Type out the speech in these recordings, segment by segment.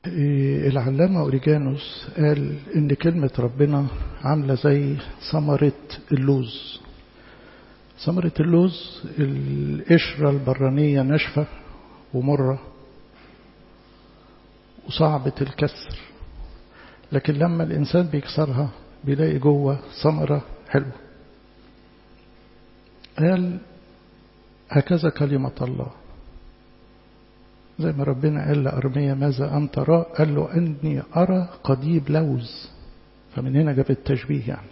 العلامة أوريجانوس قال إن كلمة ربنا عاملة زي ثمرة اللوز ثمرة اللوز القشرة البرانية ناشفة ومرة وصعبة الكسر لكن لما الإنسان بيكسرها بيلاقي جوه ثمرة حلوة قال هكذا كلمة الله زي ما ربنا قال لأرميا ماذا أنت ترى قال له أني أرى قضيب لوز فمن هنا جاب التشبيه يعني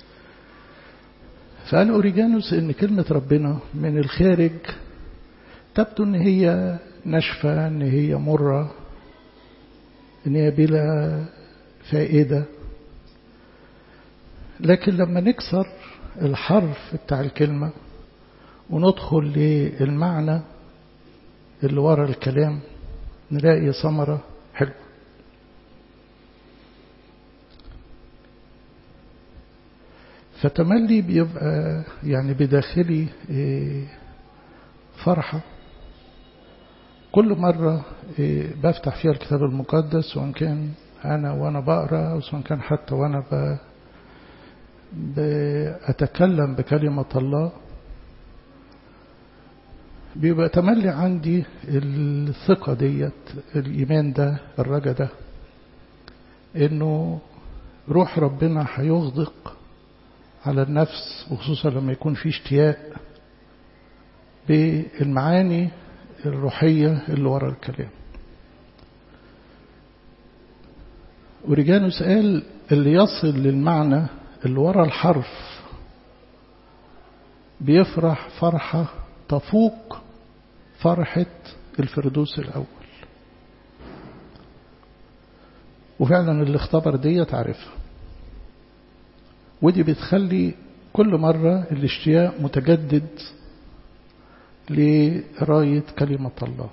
فقال أوريجانوس إن كلمة ربنا من الخارج تبدو إن هي ناشفة إن هي مرة إن هي بلا فائدة لكن لما نكسر الحرف بتاع الكلمة وندخل للمعنى اللي ورا الكلام نلاقي ثمرة حلوة فتملي بيبقى يعني بداخلي فرحة كل مرة بفتح فيها الكتاب المقدس سواء كان أنا وأنا بقرأ أو سواء كان حتى وأنا ب... بأتكلم بكلمة الله بيبقى تملي عندي الثقة ديت الإيمان ده الرجا ده إنه روح ربنا هيغدق على النفس وخصوصا لما يكون في اشتياق بالمعاني الروحية اللي ورا الكلام وريجانوس قال اللي يصل للمعنى اللي ورا الحرف بيفرح فرحة تفوق فرحة الفردوس الأول وفعلا اللي اختبر دي تعرفها ودي بتخلي كل مرة الاشتياق متجدد لقراية كلمة الله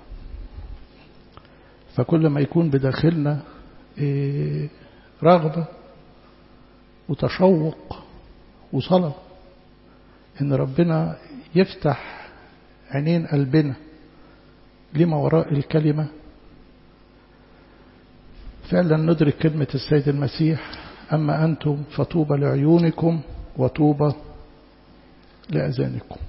فكل ما يكون بداخلنا رغبة وتشوق وصلاة إن ربنا يفتح عينين قلبنا لما وراء الكلمة فعلا ندرك كلمة السيد المسيح أما أنتم فطوبى لعيونكم وطوبى لأذانكم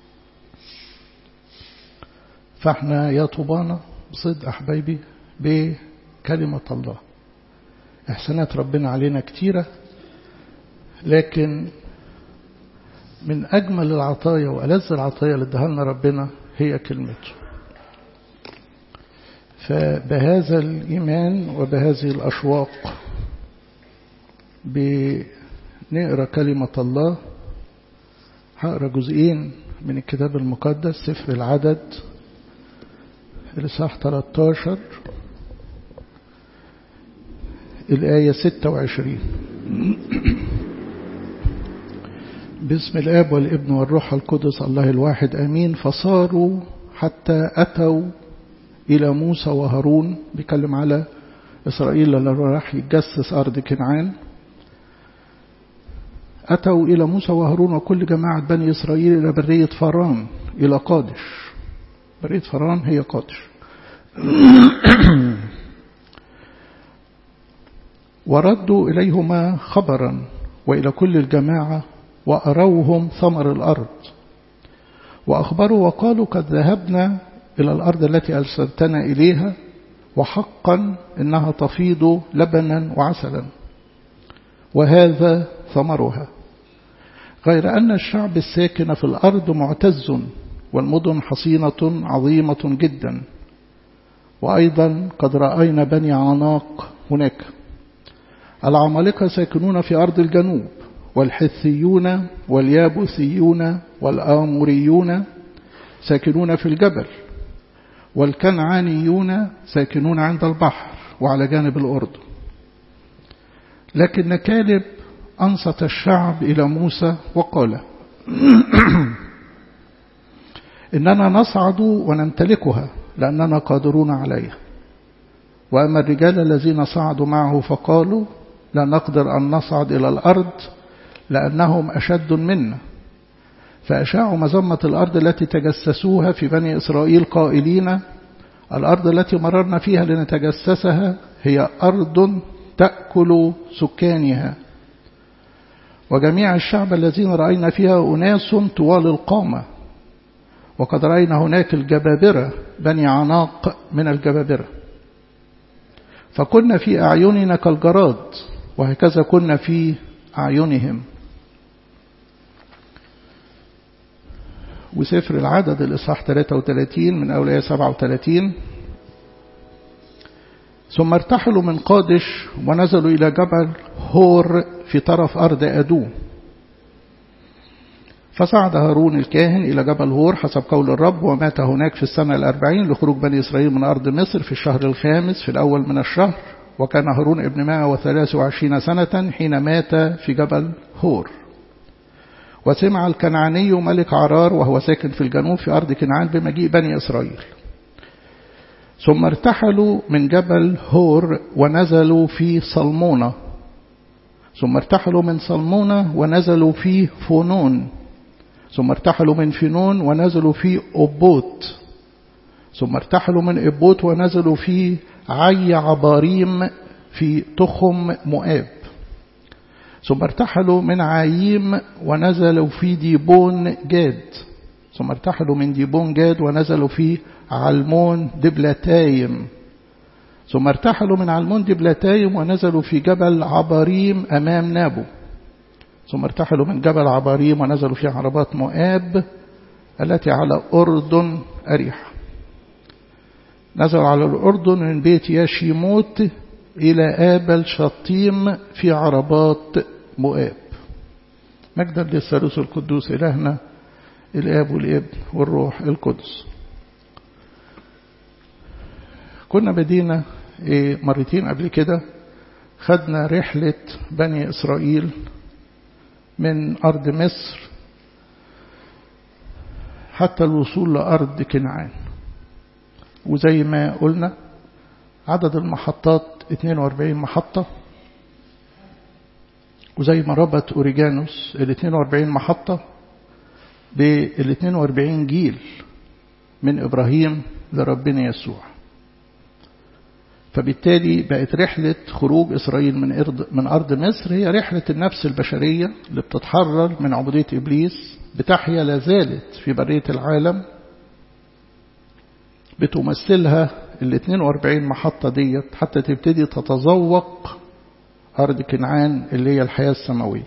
فاحنا يا طوبانا بصدق أحبايبي بكلمة الله إحسانات ربنا علينا كتيرة لكن من أجمل العطايا وألذ العطايا اللي ادها لنا ربنا هي كلمته فبهذا الإيمان وبهذه الأشواق بنقرأ كلمة الله هقرأ جزئين من الكتاب المقدس سفر العدد الإصحاح 13 الآية 26 باسم الآب والابن والروح القدس الله الواحد أمين فصاروا حتى أتوا إلى موسى وهارون بيكلم على إسرائيل اللي راح يتجسس أرض كنعان أتوا إلى موسى وهارون وكل جماعة بني إسرائيل إلى برية فران إلى قادش برية فران هي قادش وردوا إليهما خبرا وإلى كل الجماعة وأروهم ثمر الأرض وأخبروا وقالوا قد ذهبنا إلى الأرض التي أرسلتنا إليها وحقا إنها تفيض لبنا وعسلا وهذا ثمرها غير أن الشعب الساكن في الأرض معتز والمدن حصينة عظيمة جدا وأيضا قد رأينا بني عناق هناك العمالقة ساكنون في أرض الجنوب والحثيون واليابوسيون والآموريون ساكنون في الجبل والكنعانيون ساكنون عند البحر وعلى جانب الأردن لكن كالب أنصت الشعب إلى موسى وقال إننا نصعد ونمتلكها لأننا قادرون عليها وأما الرجال الذين صعدوا معه فقالوا لا نقدر أن نصعد إلى الأرض لأنهم أشد منا فأشاعوا مذمة الأرض التي تجسسوها في بني إسرائيل قائلين الأرض التي مررنا فيها لنتجسسها هي أرض تأكل سكانها وجميع الشعب الذين رأينا فيها أناس طوال القامة وقد رأينا هناك الجبابرة بني عناق من الجبابرة فكنا في أعيننا كالجراد وهكذا كنا في أعينهم وسفر العدد الإصحاح 33 من أولياء 37 ثم ارتحلوا من قادش ونزلوا إلى جبل هور في طرف أرض أدو فصعد هارون الكاهن إلى جبل هور حسب قول الرب ومات هناك في السنة الأربعين لخروج بني إسرائيل من أرض مصر في الشهر الخامس في الأول من الشهر وكان هارون ابن مائة وثلاث وعشرين سنة حين مات في جبل هور وسمع الكنعاني ملك عرار وهو ساكن في الجنوب في أرض كنعان بمجيء بني إسرائيل ثم ارتحلوا من جبل هور ونزلوا في صلمونة ثم ارتحلوا من صلمونة ونزلوا في فنون ثم ارتحلوا من فنون ونزلوا في أبوت ثم ارتحلوا من أبوت ونزلوا في عي عباريم في تخم مؤاب ثم ارتحلوا من عايم ونزلوا في ديبون جاد ثم ارتحلوا من ديبون جاد ونزلوا في علمون دبلتايم ثم ارتحلوا من علمون دبلتايم ونزلوا في جبل عباريم أمام نابو ثم ارتحلوا من جبل عباريم ونزلوا في عربات مؤاب التي على أردن أريحة نزلوا على الأردن من بيت ياشيموت إلى آبل شطيم في عربات مؤاب مجدا للثالوث القدوس إلهنا الآب والابن والروح القدس كنا بدينا مرتين قبل كده خدنا رحلة بني إسرائيل من أرض مصر حتى الوصول لأرض كنعان وزي ما قلنا عدد المحطات 42 محطة وزي ما ربط أوريجانوس ال 42 محطة بال 42 جيل من إبراهيم لربنا يسوع فبالتالي بقت رحلة خروج إسرائيل من أرض, من أرض مصر هي رحلة النفس البشرية اللي بتتحرر من عبودية إبليس بتحيا لازالت في برية العالم بتمثلها ال 42 محطة ديت حتى تبتدي تتذوق أرض كنعان اللي هي الحياة السماوية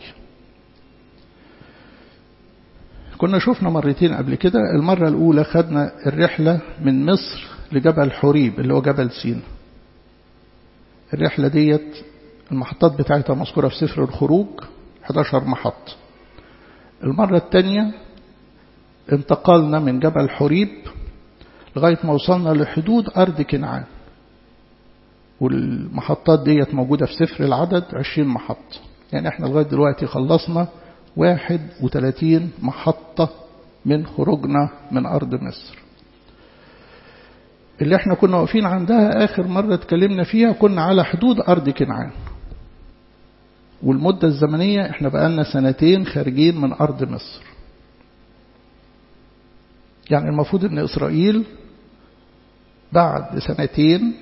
كنا شفنا مرتين قبل كده المرة الأولى خدنا الرحلة من مصر لجبل حريب اللي هو جبل سينا الرحلة ديت المحطات بتاعتها مذكورة في سفر الخروج 11 محطة المرة الثانية انتقلنا من جبل حريب لغاية ما وصلنا لحدود أرض كنعان والمحطات ديت موجودة في سفر العدد 20 محطة يعني احنا لغاية دلوقتي خلصنا 31 محطة من خروجنا من أرض مصر اللي احنا كنا واقفين عندها آخر مرة اتكلمنا فيها كنا على حدود أرض كنعان والمدة الزمنية احنا بقالنا سنتين خارجين من أرض مصر يعني المفروض ان إسرائيل بعد سنتين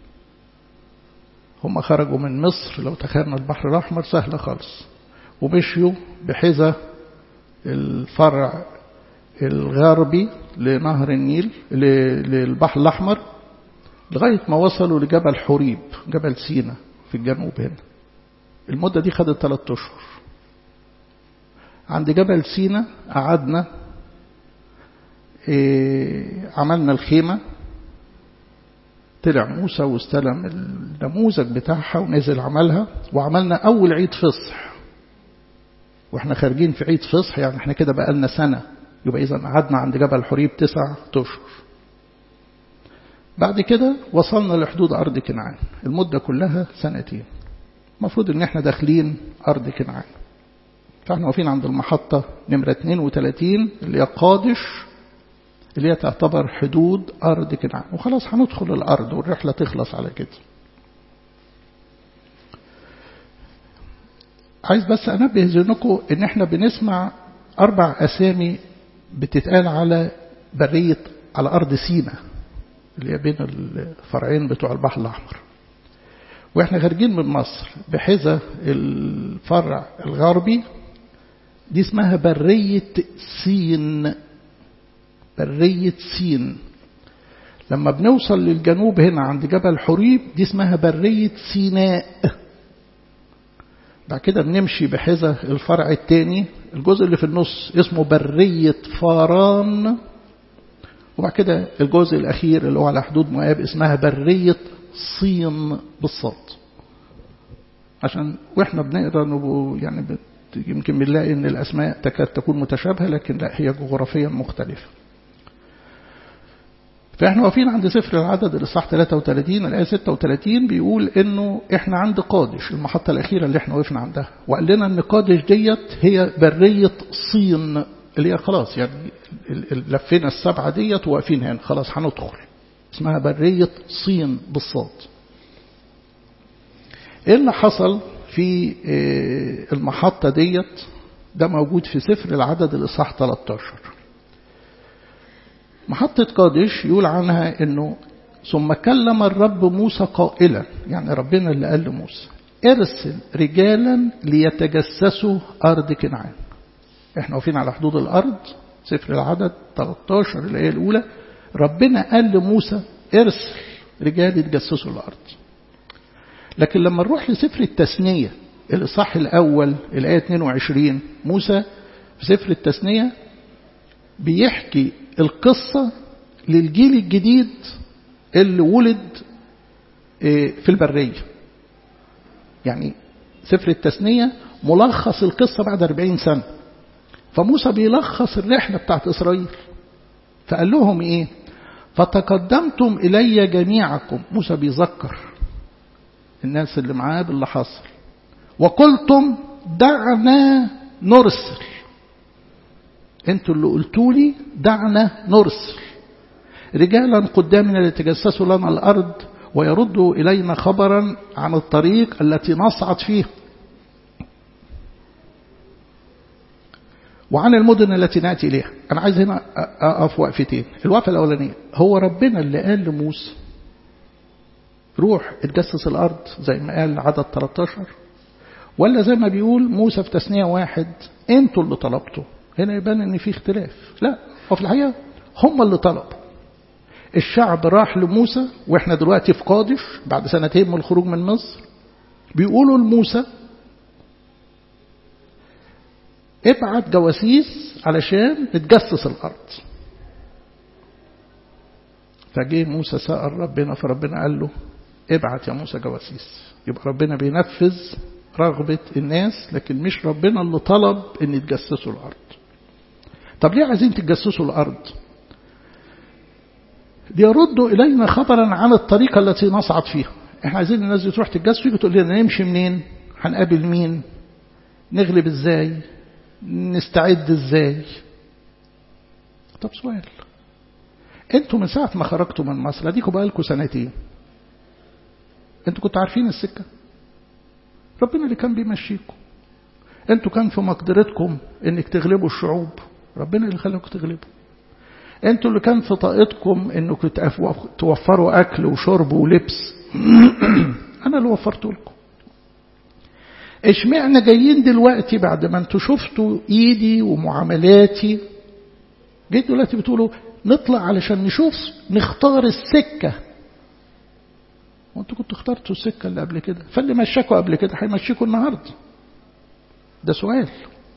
هم خرجوا من مصر لو تخيلنا البحر الأحمر سهلة خالص ومشيوا بحذا الفرع الغربي لنهر النيل للبحر الأحمر لغاية ما وصلوا لجبل حريب جبل سينا في الجنوب هنا المدة دي خدت ثلاثة أشهر عند جبل سينا قعدنا إيه عملنا الخيمة طلع موسى واستلم النموذج بتاعها ونزل عملها وعملنا أول عيد فصح واحنا خارجين في عيد فصح يعني احنا كده بقالنا سنة يبقى إذا قعدنا عند جبل حريب تسع أشهر بعد كده وصلنا لحدود أرض كنعان المدة كلها سنتين المفروض ان احنا داخلين أرض كنعان فاحنا واقفين عند المحطة نمرة 32 اللي هي قادش اللي هي تعتبر حدود أرض كنعان وخلاص هندخل الأرض والرحلة تخلص على كده عايز بس أنبه ذهنكم إن إحنا بنسمع أربع أسامي بتتقال على برية على أرض سينا اللي هي بين الفرعين بتوع البحر الأحمر واحنا خارجين من مصر بحذا الفرع الغربي دي اسمها برية سين برية سين لما بنوصل للجنوب هنا عند جبل حريب دي اسمها برية سيناء بعد كده بنمشي بحذا الفرع الثاني الجزء اللي في النص اسمه برية فاران وبعد كده الجزء الأخير اللي هو على حدود مؤاب اسمها برية صين بالصاد عشان واحنا بنقرا يعني بت يمكن بنلاقي ان الاسماء تكاد تكون متشابهه لكن لا هي جغرافيا مختلفه. فاحنا واقفين عند سفر العدد الاصحاح 33 الايه 36 بيقول انه احنا عند قادش المحطه الاخيره اللي احنا وقفنا عندها وقال لنا ان قادش ديت هي بريه صين اللي هي خلاص يعني لفينا السبعه ديت وواقفين هنا خلاص هندخل اسمها بريه صين بالصاد. ايه اللي حصل في المحطة ديت ده موجود في سفر العدد الإصحاح 13 محطة قادش يقول عنها انه ثم كلم الرب موسى قائلا يعني ربنا اللي قال لموسى ارسل رجالا ليتجسسوا أرض كنعان احنا واقفين على حدود الأرض سفر العدد 13 الآية الأولى ربنا قال لموسى ارسل رجال يتجسسوا الأرض لكن لما نروح لسفر التثنية الإصحاح الأول الآية 22 موسى في سفر التثنية بيحكي القصة للجيل الجديد اللي ولد في البرية يعني سفر التثنية ملخص القصة بعد 40 سنة فموسى بيلخص الرحلة بتاعت إسرائيل فقال لهم إيه فتقدمتم إلي جميعكم موسى بيذكر الناس اللي معاه باللي حصل وقلتم دعنا نرسل انتوا اللي قلتوا لي دعنا نرسل رجالا قدامنا ليتجسسوا لنا الارض ويردوا الينا خبرا عن الطريق التي نصعد فيها وعن المدن التي ناتي اليها انا عايز هنا اقف وقفتين الوقفه الاولانيه هو ربنا اللي قال لموسى روح اتجسس الارض زي ما قال عدد 13 ولا زي ما بيقول موسى في تثنية واحد انتوا اللي طلبتوا هنا يبان ان في اختلاف لا هو في الحقيقة هم اللي طلبوا الشعب راح لموسى واحنا دلوقتي في قادش بعد سنتين من الخروج من مصر بيقولوا لموسى ابعت جواسيس علشان نتجسس الارض فجه موسى سأل ربنا فربنا قال له ابعت يا موسى جواسيس يبقى ربنا بينفذ رغبة الناس لكن مش ربنا اللي طلب ان يتجسسوا الارض طب ليه عايزين تتجسسوا الارض ليردوا الينا خبرا عن الطريقة التي نصعد فيها احنا عايزين الناس دي تروح تتجسس وتقول لنا نمشي منين هنقابل مين نغلب ازاي نستعد ازاي طب سؤال انتوا من ساعة ما خرجتوا من مصر اديكوا بقالكوا سنتين انتوا كنتوا عارفين السكة ربنا اللي كان بيمشيكم انتوا كان في مقدرتكم انك تغلبوا الشعوب ربنا اللي خلاكم تغلبوا انتوا اللي كان في طاقتكم انكم توفروا اكل وشرب ولبس انا اللي وفرت لكم اشمعنا جايين دلوقتي بعد ما انتوا شفتوا ايدي ومعاملاتي جيت دلوقتي بتقولوا نطلع علشان نشوف نختار السكة وانتوا كنتوا اخترتوا السكة اللي قبل كده فاللي مشاكوا قبل كده هيمشيكوا النهاردة ده سؤال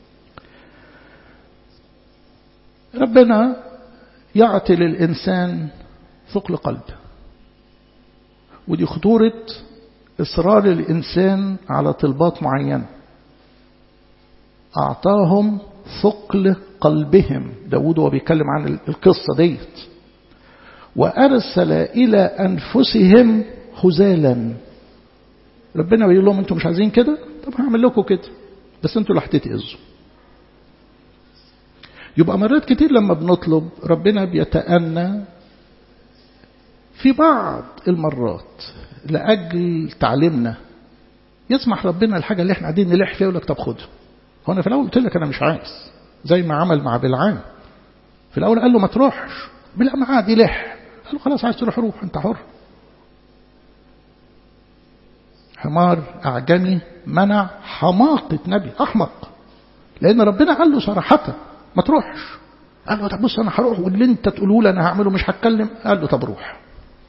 ربنا يعطي للإنسان ثقل قلب ودي خطورة إصرار الإنسان على طلبات معينة أعطاهم ثقل قلبهم داود هو بيتكلم عن القصة ديت وأرسل إلى أنفسهم خزالا ربنا بيقول لهم انتوا مش عايزين كده طب هعمل لكم كده بس انتوا اللي هتتأذوا يبقى مرات كتير لما بنطلب ربنا بيتأنى في بعض المرات لأجل تعليمنا يسمح ربنا الحاجة اللي احنا قاعدين نلح فيها يقول لك طب خدها هو انا في الاول قلت لك انا مش عايز زي ما عمل مع بلعام في الاول قال له ما تروحش بلعام قعد يلح قال له خلاص عايز تروح روح انت حر حمار أعجمي منع حماقة نبي أحمق لأن ربنا قال له صراحة ما تروحش قال له طب بص أنا هروح واللي أنت تقوله لي أنا هعمله مش هتكلم قال له طب روح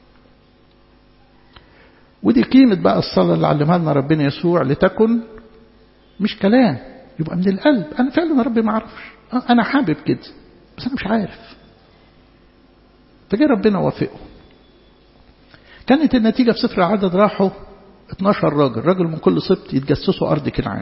ودي قيمة بقى الصلاة اللي علمها لنا ربنا يسوع لتكن مش كلام يبقى من القلب أنا فعلا ربي ما أعرفش أنا حابب كده بس أنا مش عارف فجاء ربنا وافقه كانت النتيجة في سفر العدد راحوا 12 راجل راجل من كل سبط يتجسسوا أرض كنعان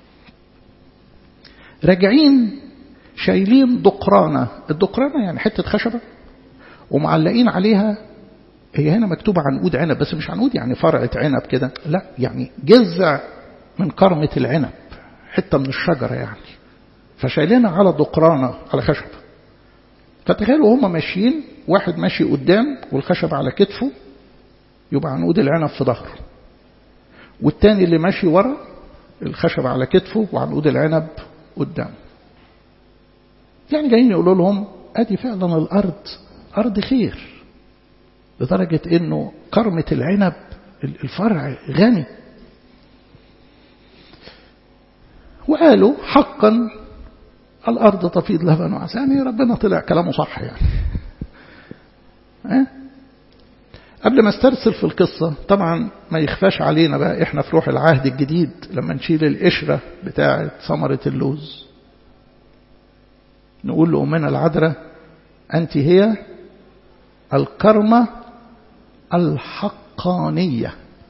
راجعين شايلين دقرانة الدقرانة يعني حتة خشبة ومعلقين عليها هي هنا مكتوبة عنقود عنب بس مش عنقود يعني فرعة عنب كده لا يعني جذع من كرمة العنب حتة من الشجرة يعني فشايلينها على دقرانة على خشبة فتخيلوا هم ماشيين واحد ماشي قدام والخشب على كتفه يبقى عنقود العنب في ظهره والتاني اللي ماشي ورا الخشب على كتفه وعنقود العنب قدامه يعني جايين يقولوا لهم ادي فعلا الارض ارض خير لدرجة انه كرمة العنب الفرع غني وقالوا حقا الارض تفيض لبن وعسل يعني ربنا طلع كلامه صح يعني أه؟ قبل ما استرسل في القصة طبعا ما يخفاش علينا بقى احنا في روح العهد الجديد لما نشيل القشرة بتاعة ثمرة اللوز نقول لأمنا العذراء أنت هي الكرمة الحقانية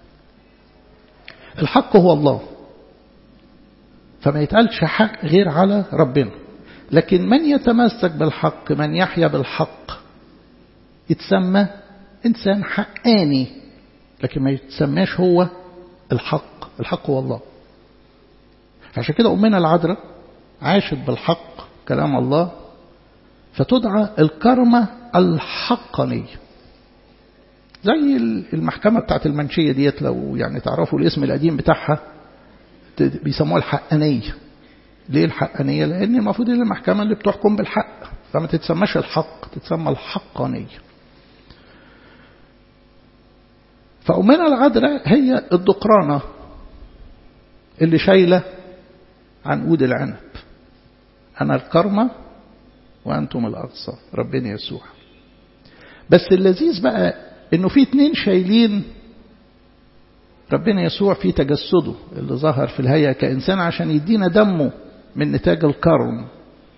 الحق هو الله فما يتقالش حق غير على ربنا لكن من يتمسك بالحق من يحيا بالحق يتسمى إنسان حقاني لكن ما يتسماش هو الحق الحق هو الله عشان كده أمنا العذراء عاشت بالحق كلام الله فتدعى الكرمة الحقانية زي المحكمة بتاعت المنشية ديت لو يعني تعرفوا الاسم القديم بتاعها بيسموها الحقانية ليه الحقانية لأن المفروض ان المحكمة اللي بتحكم بالحق فما تتسماش الحق تتسمى الحقانية فأمنا العذراء هي الدقرانة اللي شايلة عنقود العنب أنا الكرمة وأنتم الأغصان ربنا يسوع بس اللذيذ بقى إنه في اتنين شايلين ربنا يسوع في تجسده اللي ظهر في الهيئة كإنسان عشان يدينا دمه من نتاج الكرم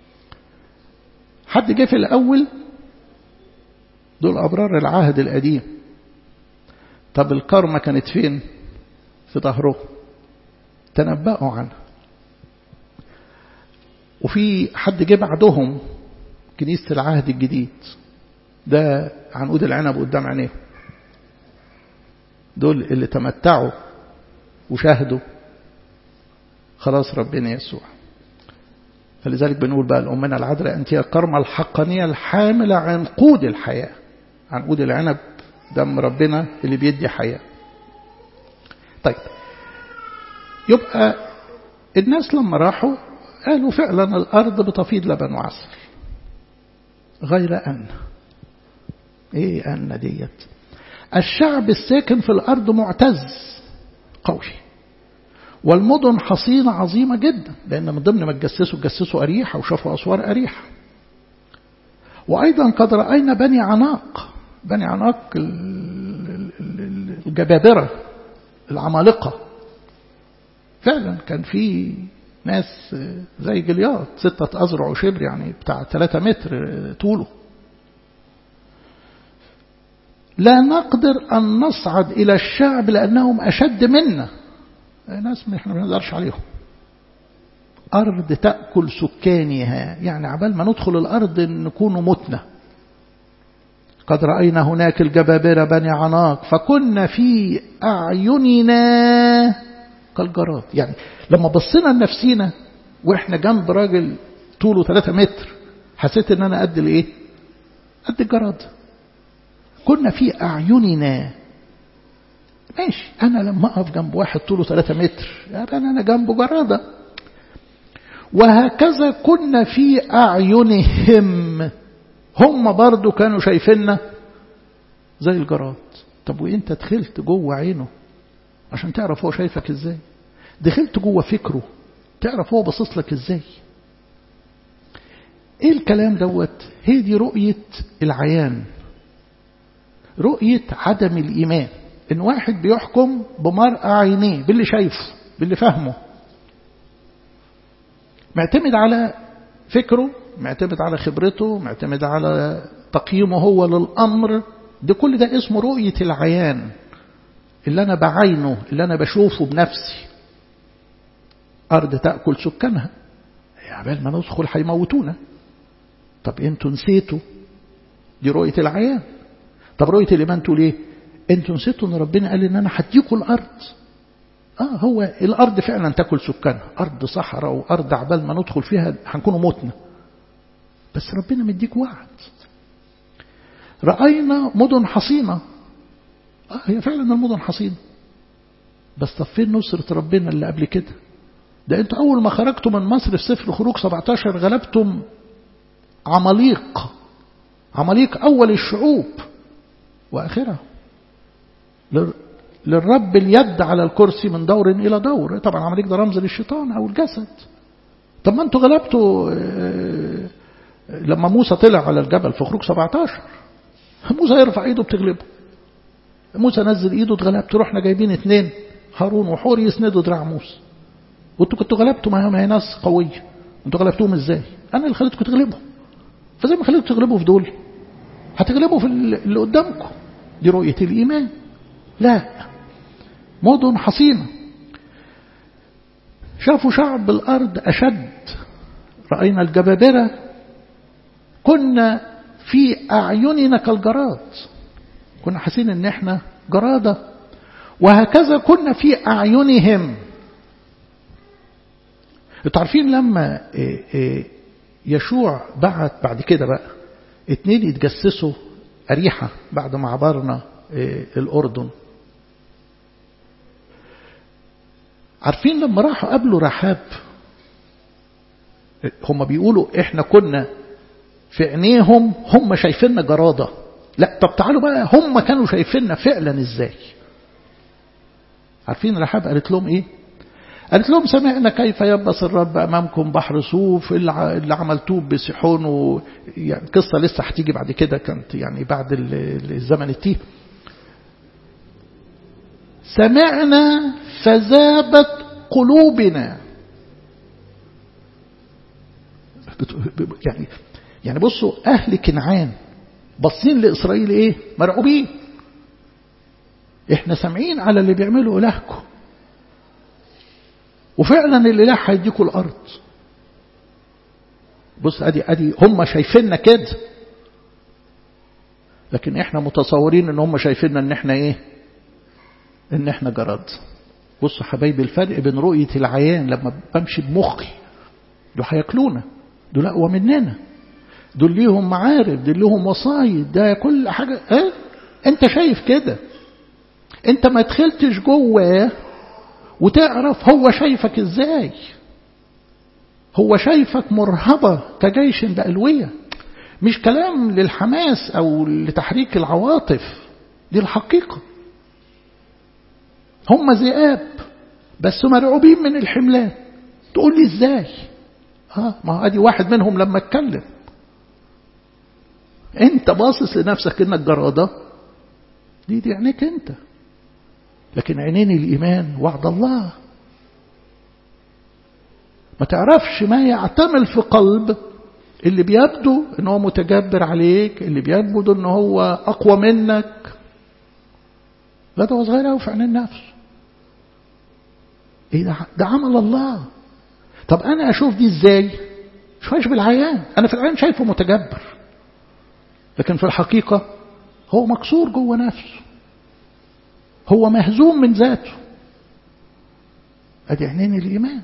حد جه في الأول دول أبرار العهد القديم طب الكرمة كانت فين في ظهره تنبأوا عنها وفي حد جه بعدهم كنيسة العهد الجديد ده عنقود العنب قدام عينيهم دول اللي تمتعوا وشاهدوا خلاص ربنا يسوع فلذلك بنقول بقى لأمنا العذراء أنت هي الكرمة الحقانية الحاملة عنقود الحياة عنقود العنب دم ربنا اللي بيدي حياة طيب يبقى الناس لما راحوا قالوا فعلا الأرض بتفيض لبن وعسل غير أن إيه أن ديت الشعب الساكن في الأرض معتز قوي والمدن حصينة عظيمة جدا لأن من ضمن ما تجسسوا تجسسوا أريحة وشافوا أسوار أريحة وأيضا قد رأينا بني عناق بني عناق الجبابرة العمالقة فعلا كان في ناس زي جليات ستة أذرع وشبر يعني بتاع ثلاثة متر طوله لا نقدر أن نصعد إلى الشعب لأنهم أشد منا ناس احنا ما نقدرش عليهم أرض تأكل سكانها يعني عبال ما ندخل الأرض نكون متنا قد رأينا هناك الجبابرة بني عناق فكنا في أعيننا كالجراد يعني لما بصينا لنفسينا وإحنا جنب راجل طوله 3 متر حسيت إن أنا قد الإيه؟ قد الجراد كنا في أعيننا ماشي أنا لما أقف جنب واحد طوله 3 متر يعني أنا جنبه جرادة وهكذا كنا في أعينهم هم برضو كانوا شايفيننا زي الجراد طب وانت دخلت جوه عينه عشان تعرف هو شايفك ازاي دخلت جوه فكره تعرف هو باصص لك ازاي ايه الكلام دوت هي دي رؤية العيان رؤية عدم الإيمان إن واحد بيحكم بمرأة عينيه باللي شايفه باللي فهمه معتمد على فكره معتمد على خبرته معتمد على تقييمه هو للأمر ده كل ده اسمه رؤية العيان اللي أنا بعينه اللي أنا بشوفه بنفسي أرض تأكل سكانها عبال ما ندخل هيموتونا طب انتوا نسيتوا دي رؤية العيان طب رؤية الإيمان تقول ايه انتوا نسيتوا ان ربنا قال ان انا هديكوا الأرض اه هو الأرض فعلا تاكل سكانها أرض صحراء وأرض عبال ما ندخل فيها هنكونوا موتنا بس ربنا مديك وعد رأينا مدن حصينة اه هي فعلا المدن حصينة بس طب فين نصرة ربنا اللي قبل كده ده انتوا أول ما خرجتوا من مصر في سفر خروج 17 غلبتم عماليق عماليق أول الشعوب وآخرها للرب اليد على الكرسي من دور إلى دور طبعا عماليق ده رمز للشيطان أو الجسد طب ما انتوا غلبتوا لما موسى طلع على الجبل في خروج 17 موسى يرفع ايده بتغلبه موسى نزل ايده اتغلبت رحنا جايبين اثنين هارون وحور يسندوا دراع موسى وانتوا كنتوا غلبتوا ما هي ناس قويه انتوا غلبتوهم ازاي انا اللي خليتكم تغلبوا فزي ما خليتكم تغلبوا في دول هتغلبوا في اللي قدامكم دي رؤيه الايمان لا مدن حصينه شافوا شعب الارض اشد راينا الجبابره كنا في اعيننا كالجراد كنا حاسين ان احنا جراده وهكذا كنا في اعينهم انتوا عارفين لما يشوع بعت بعد كده بقى اتنين يتجسسوا أريحة بعد ما عبرنا الأردن عارفين لما راحوا قابلوا رحاب هم بيقولوا احنا كنا في عينيهم هم شايفيننا جرادة لا طب تعالوا بقى هم كانوا شايفيننا فعلا ازاي عارفين رحاب قالت لهم ايه قالت لهم سمعنا كيف يبس الرب أمامكم بحر صوف اللي عملتوه بسحون و يعني قصة لسه هتيجي بعد كده كانت يعني بعد الزمن التيه سمعنا فذابت قلوبنا يعني يعني بصوا أهل كنعان باصين لإسرائيل إيه مرعوبين إحنا سامعين على اللي بيعمله إلهكم وفعلا الإله هيديكوا الأرض بص أدي أدي هم شايفيننا كده لكن احنا متصورين ان هم شايفيننا ان احنا ايه ان احنا جراد بصوا حبايبي الفرق بين رؤية العيان لما بمشي بمخي دول هياكلونا دول اقوى مننا دول ليهم معارف دول ليهم وصايد ده كل حاجة اه؟ انت شايف كده انت ما دخلتش جواه وتعرف هو شايفك ازاي هو شايفك مرهبة كجيش بألوية مش كلام للحماس أو لتحريك العواطف دي الحقيقة هم ذئاب بس مرعوبين من الحملان تقول لي ازاي اه ما ادي واحد منهم لما اتكلم انت باصص لنفسك انك جرادة دي دي عينيك انت لكن عينين الإيمان وعد الله ما تعرفش ما يعتمل في قلب اللي بيبدو ان هو متجبر عليك اللي بيبدو ان هو اقوى منك لا ده هو صغير قوي في عين النفس ايه ده ده عمل الله طب انا اشوف دي ازاي مش بالعيان انا في العين شايفه متجبر لكن في الحقيقه هو مكسور جوه نفسه هو مهزوم من ذاته ادي عينين الايمان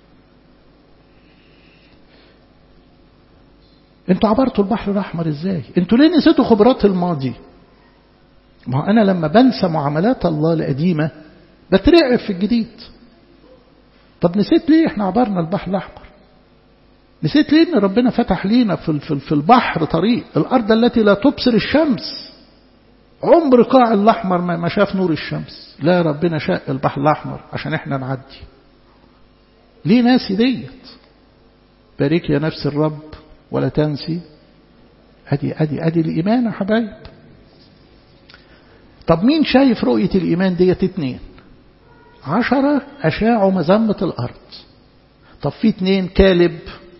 انتوا عبرتوا البحر الاحمر ازاي انتوا ليه نسيتوا خبرات الماضي ما هو انا لما بنسى معاملات الله القديمه بترعب في الجديد طب نسيت ليه احنا عبرنا البحر الاحمر نسيت ليه ان ربنا فتح لينا في في البحر طريق الارض التي لا تبصر الشمس عمر قاع الأحمر ما شاف نور الشمس لا ربنا شاء البحر الأحمر عشان احنا نعدي ليه ناسي ديت بارك يا نفس الرب ولا تنسي ادي ادي ادي الايمان يا حبايب طب مين شايف رؤية الإيمان ديت اتنين عشرة أشاعوا مذمة الأرض طب في اتنين كالب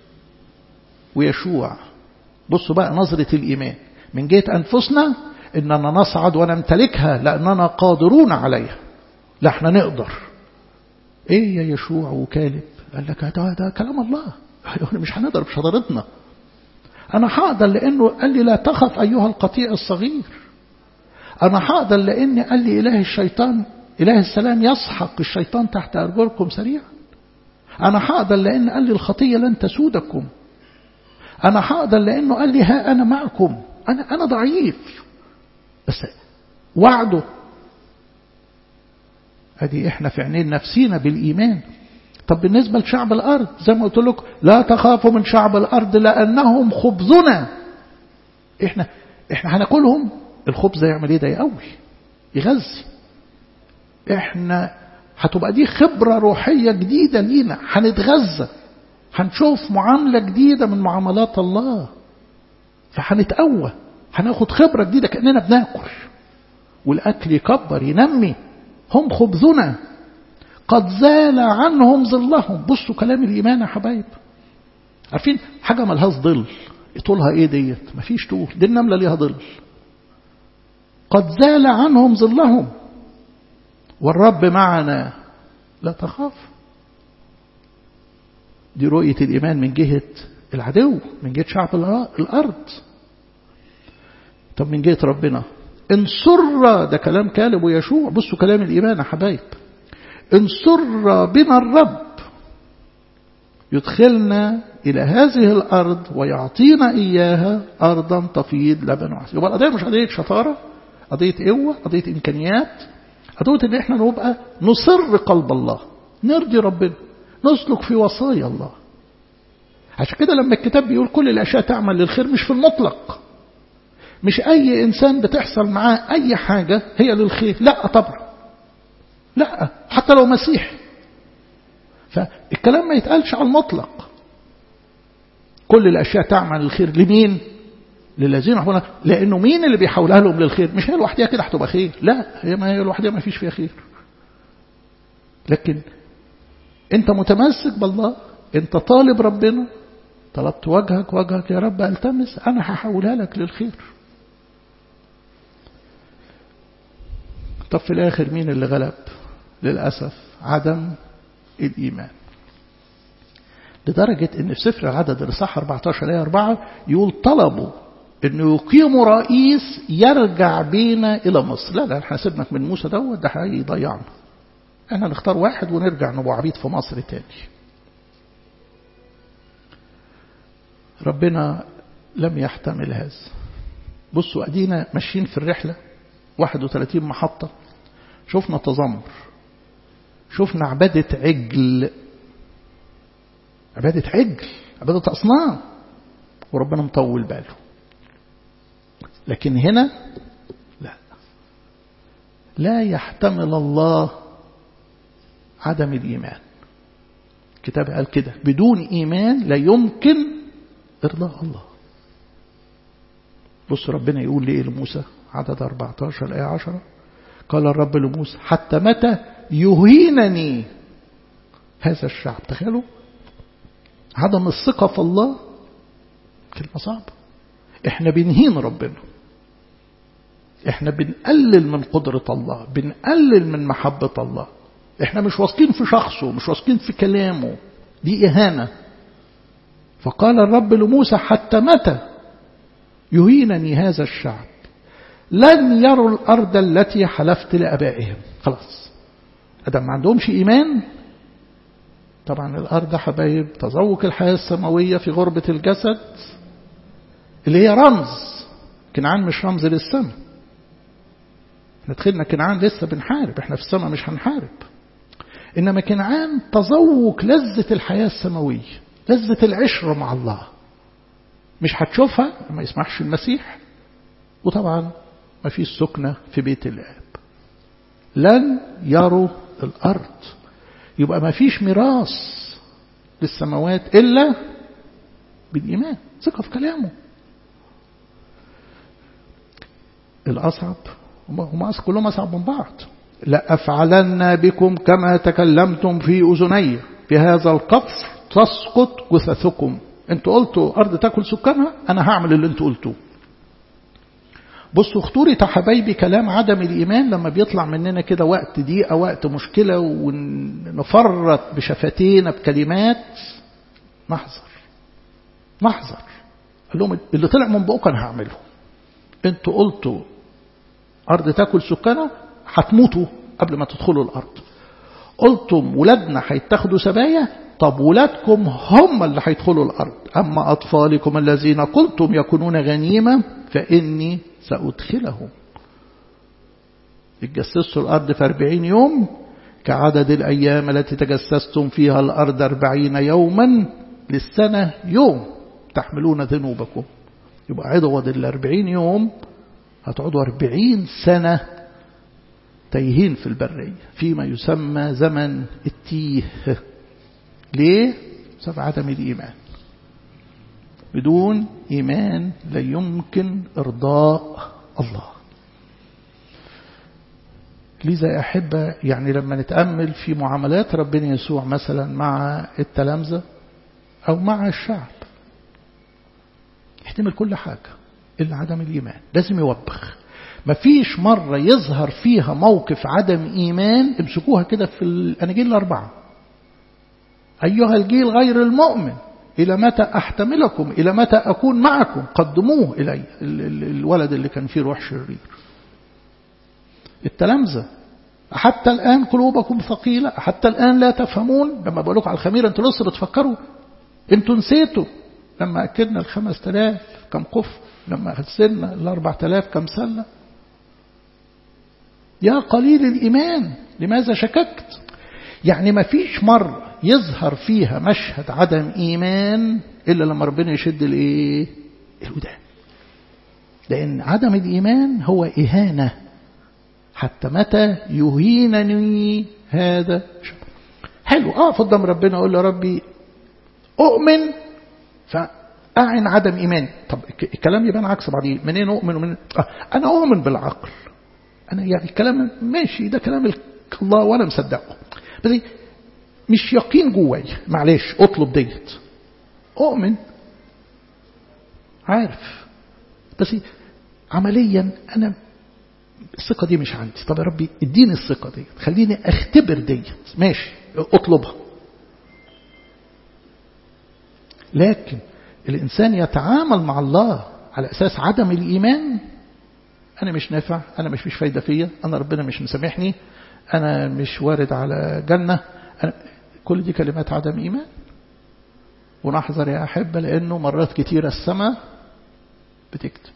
ويشوع بصوا بقى نظرة الإيمان من جهة أنفسنا إننا نصعد ونمتلكها لأننا قادرون عليها لا احنا نقدر ايه يا يشوع وكالب قال لك ده, ده كلام الله مش هنقدر بشطارتنا انا هقدر لانه قال لي لا تخف ايها القطيع الصغير انا هقدر لان قال لي اله الشيطان اله السلام يسحق الشيطان تحت ارجلكم سريعا انا هقدر لان قال لي الخطيه لن تسودكم انا هقدر لانه قال لي ها انا معكم انا انا ضعيف بس وعده ادي احنا في عينين نفسينا بالايمان طب بالنسبه لشعب الارض زي ما قلت لكم لا تخافوا من شعب الارض لانهم خبزنا احنا احنا هناكلهم الخبز يعمل ايه ده يقوي يغذي احنا هتبقى دي خبره روحيه جديده لينا هنتغذى هنشوف معامله جديده من معاملات الله فهنتقوى هناخد خبره جديده كاننا بناكل والاكل يكبر ينمي هم خبزنا قد زال عنهم ظلهم بصوا كلام الإيمان يا حبايب عارفين حاجة ملهاش ظل طولها ايه ديت مفيش طول دي النملة ليها ظل قد زال عنهم ظلهم والرب معنا لا تخاف دي رؤية الإيمان من جهة العدو من جهة شعب الأرض طب من جهة ربنا إن سر ده كلام كالب ويشوع بصوا كلام الإيمان يا حبايب إن سر بنا الرب يدخلنا إلى هذه الأرض ويعطينا إياها أرضا تفيض لبن وعسل يبقى القضية مش قضية شطارة قضية قوة قضية إمكانيات قضية إن إحنا نبقى نصر قلب الله نرضي ربنا نسلك في وصايا الله عشان كده لما الكتاب بيقول كل الأشياء تعمل للخير مش في المطلق مش أي إنسان بتحصل معاه أي حاجة هي للخير لا طبعا لا حتى لو مسيحي فالكلام ما يتقالش على المطلق كل الأشياء تعمل للخير لمين للذين يحبون لأنه مين اللي بيحولها لهم للخير مش هي لوحدها كده هتبقى خير لا هي ما هي لوحدها ما فيش فيها خير لكن انت متمسك بالله انت طالب ربنا طلبت وجهك وجهك يا رب التمس انا هحولها لك للخير طب في الاخر مين اللي غلب للاسف عدم الايمان لدرجة ان في سفر العدد الاصحاح 14 ايه 4 يقول طلبوا انه يقيموا رئيس يرجع بينا الى مصر لا لا احنا سيبناك من موسى دوت ده هيضيعنا احنا نختار واحد ونرجع نبقى عبيد في مصر تاني ربنا لم يحتمل هذا بصوا ادينا ماشيين في الرحله 31 محطه شفنا تذمر شفنا عباده عجل عباده عجل عباده اصنام وربنا مطول باله لكن هنا لا لا يحتمل الله عدم الإيمان الكتاب قال كده بدون إيمان لا يمكن إرضاء الله بص ربنا يقول ليه لموسى عدد 14 الآية 10 قال الرب لموسى حتى متى يهينني هذا الشعب تخيلوا عدم الثقة في الله كلمة صعبة احنا بنهين ربنا احنا بنقلل من قدرة الله بنقلل من محبة الله احنا مش واثقين في شخصه مش واثقين في كلامه دي إهانة فقال الرب لموسى حتى متى يهينني هذا الشعب لن يروا الأرض التي حلفت لأبائهم خلاص أدم ما عندهمش إيمان طبعا الأرض حبايب تذوق الحياة السماوية في غربة الجسد اللي هي رمز كنعان مش رمز للسماء احنا دخلنا كنعان لسه بنحارب احنا في السماء مش هنحارب إنما كنعان تذوق لذة الحياة السماوية لذة العشرة مع الله مش هتشوفها ما يسمحش المسيح وطبعا ما فيش سكنة في بيت الآب لن يروا الأرض يبقى ما فيش ميراث للسماوات إلا بالإيمان ثقة في كلامه الأصعب هم كلهم أصعب من بعض لأفعلن بكم كما تكلمتم في أذني بهذا القفر تسقط جثثكم انتوا قلتوا أرض تاكل سكانها أنا هعمل اللي انتوا قلتوه بصوا خطورة يا حبايبي كلام عدم الإيمان لما بيطلع مننا كده وقت ضيقة وقت مشكلة ونفرط بشفتينا بكلمات نحذر نحذر قال لهم اللي طلع من بقكم أنا هعمله انتوا قلتوا أرض تاكل سكانها هتموتوا قبل ما تدخلوا الأرض قلتم ولادنا هيتاخدوا سبايا طب ولادكم هم اللي هيدخلوا الأرض أما أطفالكم الذين قلتم يكونون غنيمة فإني سأدخلهم اتجسستوا الأرض في أربعين يوم كعدد الأيام التي تجسستم فيها الأرض أربعين يوما للسنة يوم تحملون ذنوبكم يبقى عضوض الأربعين يوم هتقعدوا أربعين سنة تايهين في البرية فيما يسمى زمن التيه ليه؟ بسبب عدم الإيمان بدون إيمان لا يمكن إرضاء الله لذا أحب يعني لما نتأمل في معاملات ربنا يسوع مثلا مع التلامذة أو مع الشعب يحتمل كل حاجة إلا عدم الإيمان لازم يوبخ مفيش مرة يظهر فيها موقف عدم إيمان امسكوها كده في الأناجيل الأربعة أيها الجيل غير المؤمن إلى متى أحتملكم إلى متى أكون معكم قدموه إلي الولد اللي كان فيه روح شرير التلامذة حتى الآن قلوبكم ثقيلة حتى الآن لا تفهمون لما بقول لكم على الخميرة انتوا لسه بتفكروا انتوا نسيتوا لما أكدنا الخمس تلاف كم قف لما غسلنا الأربع تلاف كم سلة يا قليل الإيمان لماذا شككت يعني ما فيش مرة يظهر فيها مشهد عدم إيمان إلا لما ربنا يشد الإيه الودان لأن عدم الإيمان هو إهانة حتى متى يهينني هذا حلو أقف قدام ربنا أقول له ربي أؤمن فأعن عدم إيمان طب الكلام يبان عكس بعضيه منين أؤمن ومن آه أنا أؤمن بالعقل أنا يعني الكلام ماشي ده كلام الله وأنا مصدقه بس مش يقين جوايا معلش اطلب ديت اؤمن عارف بس عمليا انا الثقة دي مش عندي طب يا ربي اديني الثقة دي خليني اختبر ديت ماشي اطلبها لكن الإنسان يتعامل مع الله على أساس عدم الإيمان أنا مش نافع أنا مش مش فايدة فيا أنا ربنا مش مسامحني أنا مش وارد على جنة أنا كل دي كلمات عدم إيمان ونحذر يا أحبة لأنه مرات كتيرة السماء بتكتب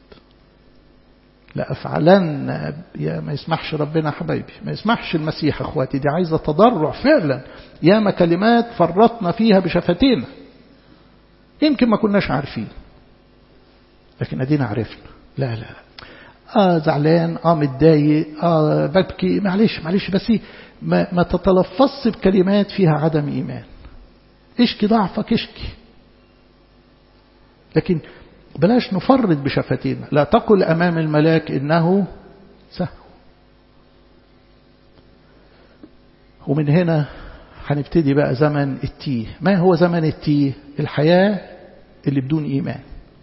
لأفعلن يا ما يسمحش ربنا حبايبي ما يسمحش المسيح أخواتي دي عايزة تضرع فعلا ياما كلمات فرطنا فيها بشفتينا يمكن ما كناش عارفين لكن أدينا عرفنا لا لا آه زعلان آه متضايق آه ببكي معلش معلش بس ما, ما تتلفظش بكلمات فيها عدم إيمان اشكي ضعفك اشكي لكن بلاش نفرط بشفتينا لا تقل أمام الملاك إنه سهو ومن هنا هنبتدي بقى زمن التيه ما هو زمن التيه الحياة اللي بدون إيمان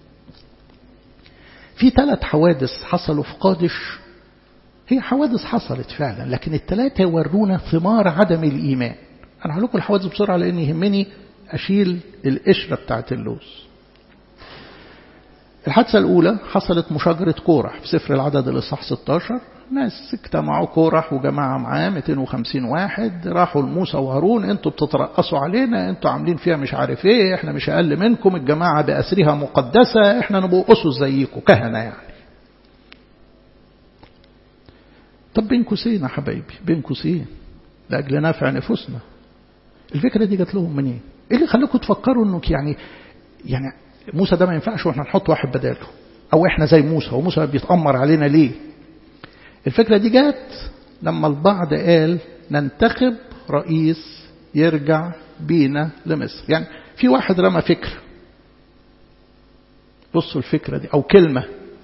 في ثلاث حوادث حصلوا في قادش هي حوادث حصلت فعلا لكن الثلاثة يورونا ثمار عدم الإيمان أنا هقول لكم الحوادث بسرعة لأن يهمني أشيل القشرة بتاعت اللوز الحادثة الأولى حصلت مشاجرة كورح في سفر العدد الإصحاح 16 ناس اجتمعوا كورح وجماعة معاه 250 واحد راحوا لموسى وهارون انتوا بتترقصوا علينا انتوا عاملين فيها مش عارف ايه احنا مش اقل منكم الجماعة بأسرها مقدسة احنا نبقوا أسس زيكم كهنة يعني طب بين قوسين يا حبايبي بين قوسين لأجل نافع نفوسنا الفكرة دي جات لهم منين؟ ايه اللي خلاكم تفكروا انك يعني يعني موسى ده ما ينفعش واحنا نحط واحد بداله او احنا زي موسى وموسى بيتأمر علينا ليه الفكرة دي جت لما البعض قال ننتخب رئيس يرجع بينا لمصر يعني في واحد رمى فكرة بصوا الفكرة دي أو كلمة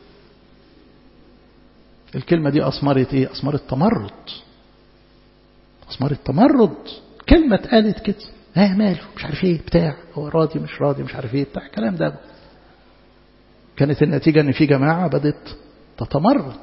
الكلمة دي أثمرت إيه؟ أثمرت تمرد أثمرت تمرد كلمة اتقالت كده ها ماله مش عارف ايه بتاع هو راضي مش راضي مش عارف ايه بتاع الكلام ده كانت النتيجة ان في جماعة بدت تتمرد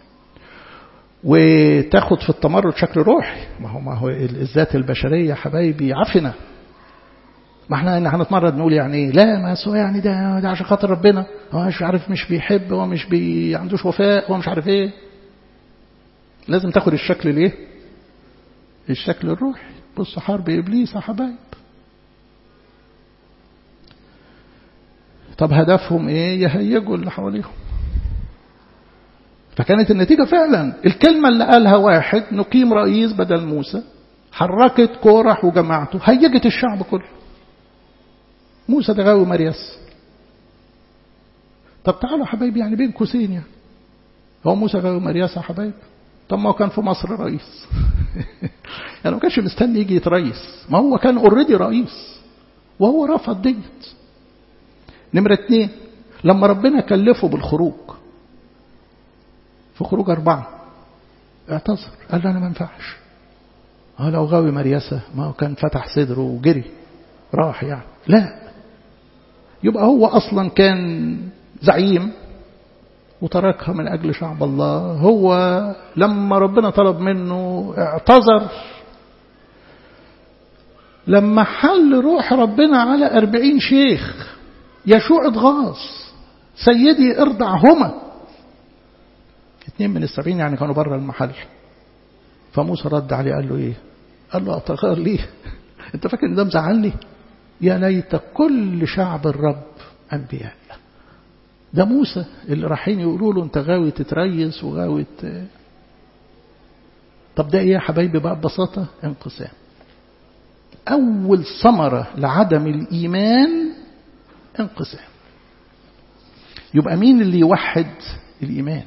وتاخد في التمرد شكل روحي ما هو ما هو الذات البشرية حبايبي عفنة ما احنا ان هنتمرد نقول يعني ايه لا ما هو يعني ده ده عشان خاطر ربنا هو مش عارف مش بيحب هو مش بي عندوش وفاء هو مش عارف ايه لازم تاخد الشكل الايه الشكل الروحي بص حرب ابليس يا حبايب طب هدفهم ايه يهيجوا اللي حواليهم فكانت النتيجة فعلا الكلمة اللي قالها واحد نقيم رئيس بدل موسى حركت كورح وجماعته هيجت الشعب كله موسى ده غاوي مرياس طب تعالوا حبايبي يعني بين قوسين يعني هو موسى غاوي مرياس يا حبايب طب ما هو كان في مصر رئيس يعني ما كانش مستني يجي يتريس ما هو كان اوريدي رئيس وهو رفض ديت نمرة اتنين لما ربنا كلفه بالخروج في خروج أربعة اعتذر قال له أنا ما ينفعش اه لو غاوي مريسة ما هو كان فتح صدره وجري راح يعني لا يبقى هو أصلا كان زعيم وتركها من أجل شعب الله هو لما ربنا طلب منه اعتذر لما حل روح ربنا على أربعين شيخ يشوع اتغاظ سيدي ارضعهما اتنين من السبعين يعني كانوا بره المحل فموسى رد عليه قال له ايه قال له اتغير ليه انت فاكر ان ده مزعلني يا ليت كل شعب الرب انبياء ده موسى اللي رايحين يقولوا له انت غاوي تتريس وغاوي ت... طب ده ايه يا حبايبي بقى ببساطه انقسام اول ثمره لعدم الايمان انقسام يبقى مين اللي يوحد الإيمان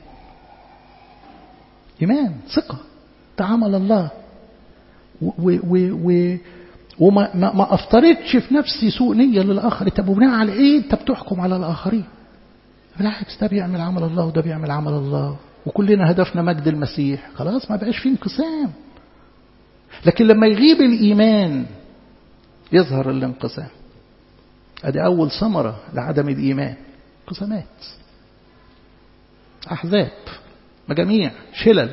إيمان ثقة تعامل الله و و و وما ما, ما أفترضش في نفسي سوء نية للآخر طب وبناء على إيه أنت بتحكم على الآخرين بالعكس ده بيعمل عمل الله وده بيعمل عمل الله وكلنا هدفنا مجد المسيح خلاص ما بقاش فيه انقسام لكن لما يغيب الإيمان يظهر الانقسام ادي اول ثمره لعدم الايمان انقسامات احزاب مجاميع شلل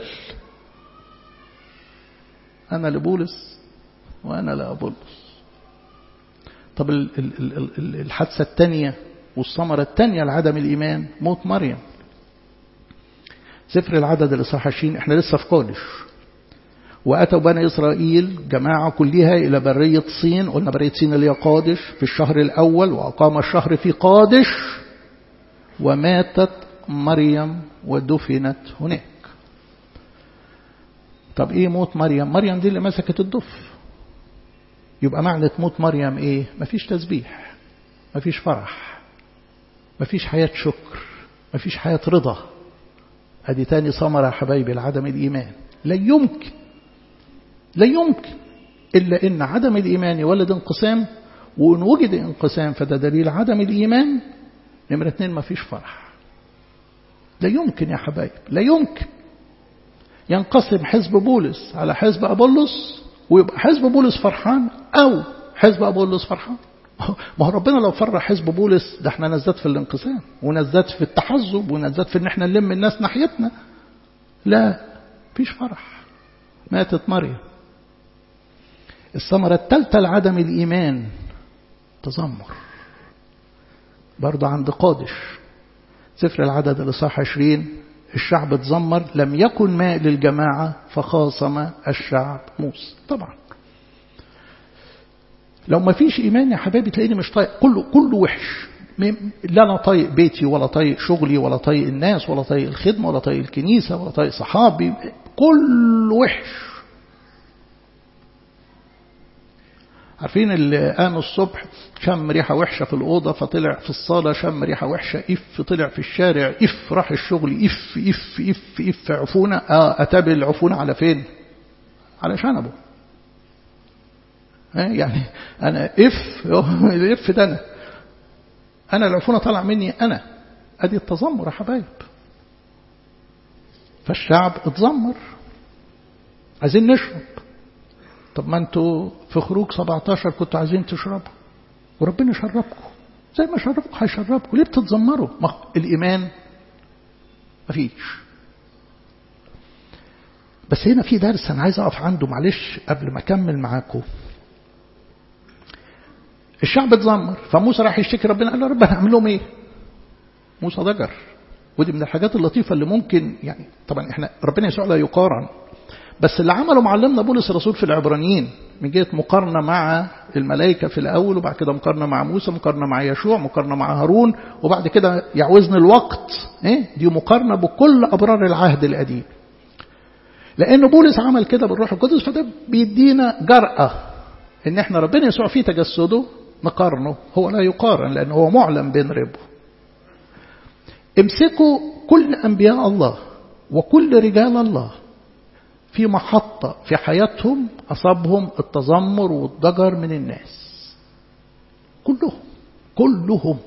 انا لبولس وانا لابولس طب الحادثه الثانيه والثمره الثانيه لعدم الايمان موت مريم سفر العدد الاصحاح 20 احنا لسه في قادش وأتوا بني إسرائيل جماعة كلها إلى برية صين قلنا برية صين اللي هي قادش في الشهر الأول وأقام الشهر في قادش وماتت مريم ودفنت هناك طب إيه موت مريم مريم دي اللي مسكت الدف يبقى معنى موت مريم إيه مفيش تسبيح مفيش فرح مفيش حياة شكر مفيش حياة رضا ادي تاني ثمرة يا حبايبي لعدم الإيمان لا يمكن لا يمكن إلا إن عدم الإيمان يولد انقسام وإن وجد انقسام فده دليل عدم الإيمان نمرة اتنين ما فيش فرح لا يمكن يا حبايب لا يمكن ينقسم حزب بولس على حزب أبولس ويبقى حزب بولس فرحان أو حزب أبولس فرحان ما هو ربنا لو فرح حزب بولس ده احنا نزداد في الانقسام ونزداد في التحزب ونزداد في ان احنا نلم الناس ناحيتنا لا فيش فرح ماتت مريم الثمرة الثالثة لعدم الإيمان تذمر برضه عند قادش سفر العدد الإصحاح 20 الشعب اتذمر لم يكن ماء للجماعة فخاصم الشعب موسى طبعا لو ما فيش إيمان يا حبايبي تلاقيني مش طايق كله كله وحش لا أنا طايق بيتي ولا طايق شغلي ولا طايق الناس ولا طايق الخدمة ولا طايق الكنيسة ولا طايق صحابي كله وحش عارفين اللي قام الصبح شم ريحة وحشة في الأوضة فطلع في الصالة شم ريحة وحشة إف طلع في الشارع إف راح الشغل إف إف إف إف عفونة آه أتابع العفونة على فين على شنبه يعني أنا إف الإف ده أنا أنا العفونة طلع مني أنا أدي التذمر يا حبايب فالشعب اتذمر عايزين نشرب طب ما انتوا في خروج 17 كنتوا عايزين تشربوا وربنا شربكم زي ما شربكم هيشربكم ليه بتتذمروا ما الإيمان مفيش بس هنا في درس أنا عايز أقف عنده معلش قبل ما أكمل معاكم الشعب اتذمر فموسى راح يشتكي ربنا قال له رب هنعمل لهم ايه موسى ضجر ودي من الحاجات اللطيفة اللي ممكن يعني طبعا احنا ربنا يسوع لا يقارن بس اللي عمله معلمنا بولس الرسول في العبرانيين من جهة مقارنة مع الملائكة في الأول وبعد كده مقارنة مع موسى مقارنة مع يشوع مقارنة مع هارون وبعد كده يعوزني الوقت ايه دي مقارنة بكل أبرار العهد القديم لأن بولس عمل كده بالروح القدس فده بيدينا جرأة إن احنا ربنا يسوع فيه تجسده نقارنه هو لا يقارن لأنه هو معلم بين ربه امسكوا كل أنبياء الله وكل رجال الله في محطة في حياتهم أصابهم التذمر والضجر من الناس كلهم كلهم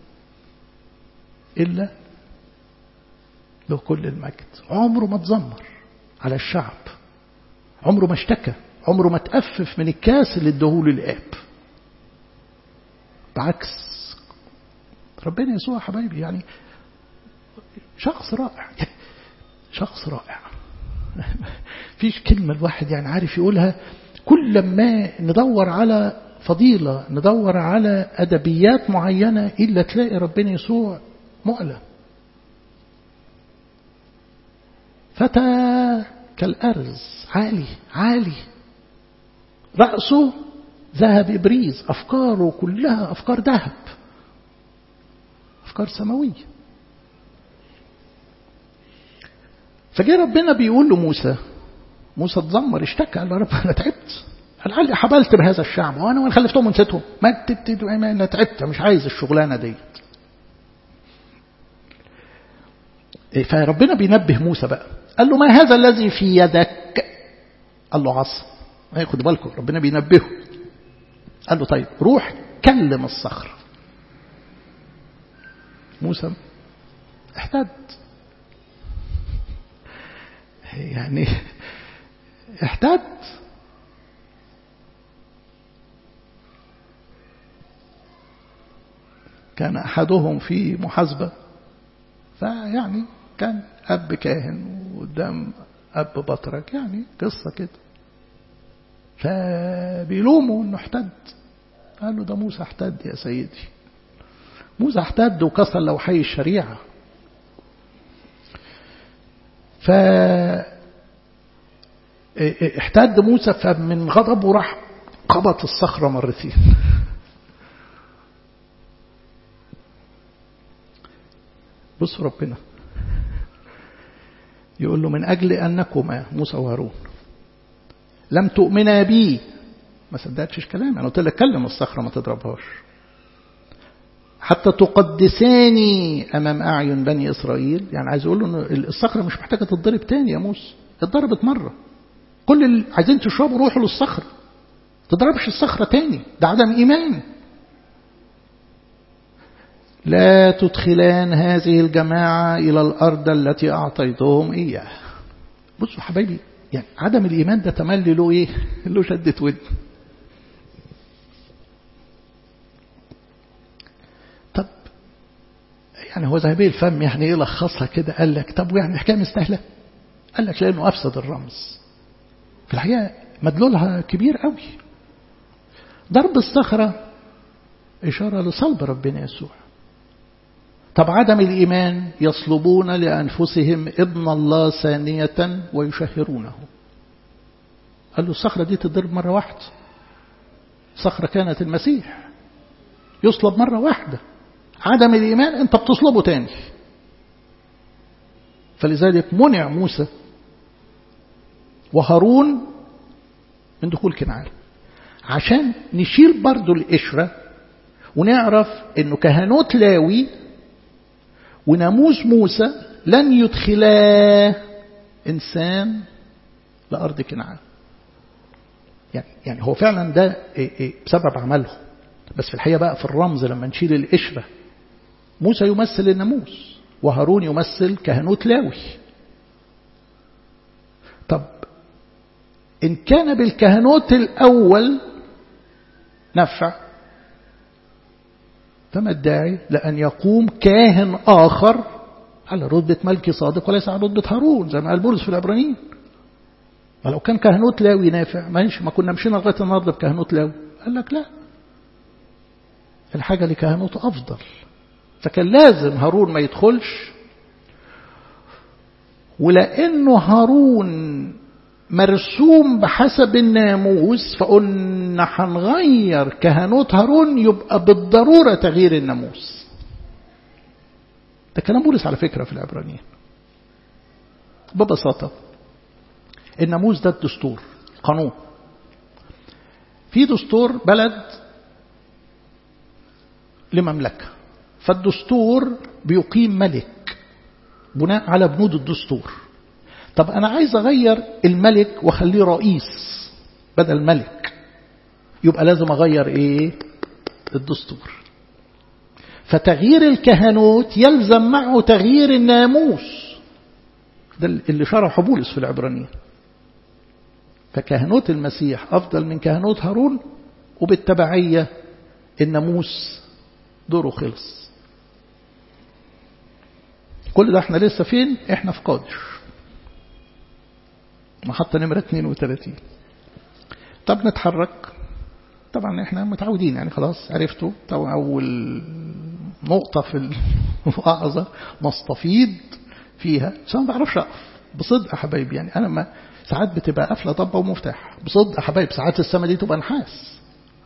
إلا له كل المجد عمره ما تذمر على الشعب عمره ما اشتكى عمره ما تأفف من الكاس اللي ادهوله الآب بعكس ربنا يسوع حبايبي يعني شخص رائع شخص رائع فيش كلمة الواحد يعني عارف يقولها كل ما ندور على فضيلة ندور على أدبيات معينة إلا تلاقي ربنا يسوع معلم فتى كالأرز عالي عالي رأسه ذهب إبريز أفكاره كلها أفكار ذهب أفكار سماوية فجاء ربنا بيقول له موسى موسى اتذمر اشتكى قال له رب انا تعبت قال لي حبلت بهذا الشعب وانا وانا خلفتهم ونسيتهم ما انا تعبت مش عايز الشغلانه ديت فربنا بينبه موسى بقى قال له ما هذا الذي في يدك قال له عصا خد بالكم ربنا بينبهه قال له طيب روح كلم الصخر موسى احتد يعني احتد كان أحدهم في محاسبة فيعني كان أب كاهن وقدام أب بطرك يعني قصة كده فبيلوموا انه احتد قال له ده موسى احتد يا سيدي موسى احتد وكسر لوحي الشريعة ف احتد موسى فمن غضبه راح قبط الصخرة مرتين بص ربنا يقول له من أجل أنكما موسى وهارون لم تؤمنا بي ما صدقتش كلامي أنا قلت لك كلم الصخرة ما تضربهاش حتى تقدساني أمام أعين بني إسرائيل يعني عايز أقول له إن الصخرة مش محتاجة تتضرب تاني يا موسى اتضربت مرة كل اللي عايزين تشربوا روحوا للصخرة تضربش الصخرة تاني ده عدم إيمان لا تدخلان هذه الجماعة إلى الأرض التي أعطيتهم إياه بصوا حبايبي يعني عدم الإيمان ده تملي له إيه له شدة ود طب يعني هو ذهبي الفم يعني إيه لخصها كده قال لك طب يعني الحكاية مستاهلة قال لك لأنه أفسد الرمز في الحقيقة مدلولها كبير قوي ضرب الصخرة إشارة لصلب ربنا يسوع طب عدم الإيمان يصلبون لأنفسهم ابن الله ثانية ويشهرونه قال له الصخرة دي تضرب مرة واحدة صخرة كانت المسيح يصلب مرة واحدة عدم الإيمان أنت بتصلبه تاني فلذلك منع موسى وهارون من دخول كنعان عشان نشيل برضو القشرة ونعرف انه كهنوت لاوي وناموس موسى لن يدخلا انسان لارض كنعان يعني يعني هو فعلا ده بسبب عمله بس في الحقيقه بقى في الرمز لما نشيل القشره موسى يمثل الناموس وهارون يمثل كهنوت لاوي طب إن كان بالكهنوت الأول نفع فما الداعي لأن يقوم كاهن آخر على رتبة ملكي صادق وليس على رتبة هارون زي ما قال بولس في العبرانيين ولو كان كهنوت لاوي نافع ماشي ما كنا مشينا لغاية النهارده بكهنوت لاوي قال لك لا الحاجة لكهنوت أفضل فكان لازم هارون ما يدخلش ولأنه هارون مرسوم بحسب الناموس فقلنا هنغير كهنوت هارون يبقى بالضرورة تغيير الناموس ده كلام بولس على فكرة في العبرانيين ببساطة الناموس ده الدستور قانون في دستور بلد لمملكة فالدستور بيقيم ملك بناء على بنود الدستور طب أنا عايز أغير الملك وأخليه رئيس بدل ملك يبقى لازم أغير إيه الدستور فتغيير الكهنوت يلزم معه تغيير الناموس ده اللي شرحه بولس في العبرانيين فكهنوت المسيح أفضل من كهنوت هارون وبالتبعية الناموس دوره خلص كل ده احنا لسه فين احنا في قادش محطة نمرة 32 طب نتحرك طبعا احنا متعودين يعني خلاص عرفتوا طبعا اول نقطة في الوعظة نستفيد فيها بس انا ما بعرفش اقف بصدق يا حبايبي يعني انا ما ساعات بتبقى قافله ضبه ومفتاح بصدق يا حبايب ساعات السما دي تبقى نحاس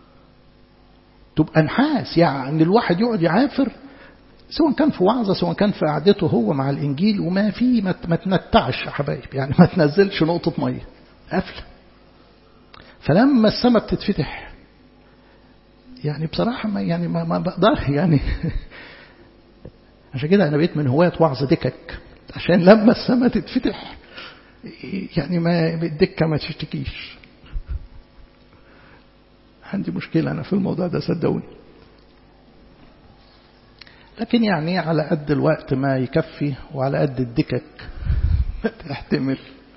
تبقى نحاس يعني الواحد يقعد يعافر سواء كان في وعظة سواء كان في قعدته هو مع الإنجيل وما في ما تنتعش يا حبايب يعني ما تنزلش نقطة مية قافلة فلما السماء بتتفتح يعني بصراحة ما يعني ما, ما بقدر يعني عشان كده أنا بقيت من هواة وعظ دكك عشان لما السماء تتفتح يعني ما الدكة ما تشتكيش عندي مشكلة أنا في الموضوع ده صدقوني لكن يعني على قد الوقت ما يكفي وعلى قد الدكك تحتمل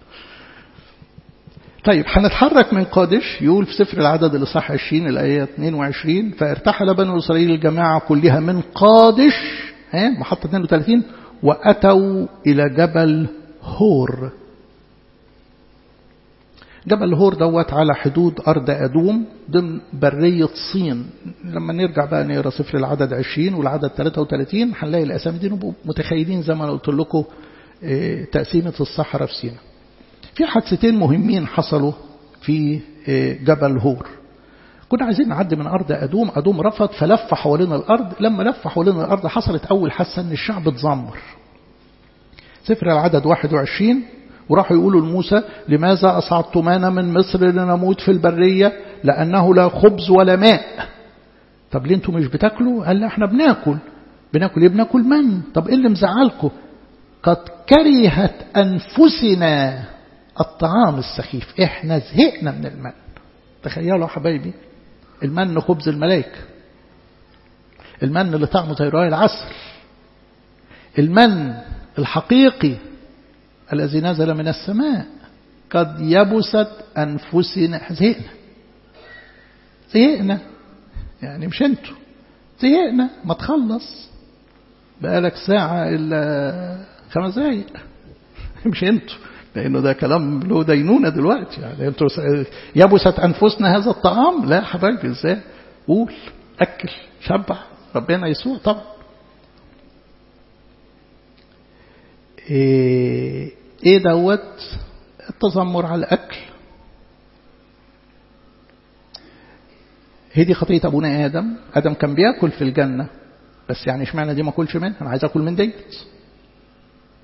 طيب هنتحرك من قادش يقول في سفر العدد الإصحاح 20 الآية 22 فارتحل بنو إسرائيل الجماعة كلها من قادش ها محطة 32 وأتوا إلى جبل هور جبل هور دوت على حدود أرض أدوم ضمن برية صين لما نرجع بقى نقرا سفر العدد 20 والعدد 33 هنلاقي الأسامي دي نبقوا متخيلين زي ما أنا قلت لكم تقسيمة الصحراء في سينا في حادثتين مهمين حصلوا في جبل هور كنا عايزين نعدي من أرض أدوم أدوم رفض فلف حوالين الأرض لما لف حوالين الأرض حصلت أول حاسة أن الشعب اتذمر سفر العدد 21 وراحوا يقولوا لموسى لماذا أصعدتمانا من مصر لنموت في البرية لأنه لا خبز ولا ماء طب ليه انتوا مش بتاكلوا قال لا احنا بناكل بناكل ايه بناكل من طب ايه اللي مزعلكم قد كرهت أنفسنا الطعام السخيف احنا زهقنا من المن تخيلوا حبايبي المن خبز الملائكة المن اللي طعمه زي رواية العسل المن الحقيقي الذي نزل من السماء قد يبست أنفسنا زهقنا زهقنا يعني مش انتوا زهقنا ما تخلص بقالك ساعة إلا خمس دقايق مش انتوا لأنه ده كلام له دينونة دلوقتي يعني انتوا يبست أنفسنا هذا الطعام لا حبايبي ازاي قول أكل شبع ربنا يسوع طبعا ايه, إيه دوت التذمر على الأكل هي دي خطية أبونا آدم آدم كان بياكل في الجنة بس يعني اشمعنى دي ما أكلش منها أنا عايز أكل من ديت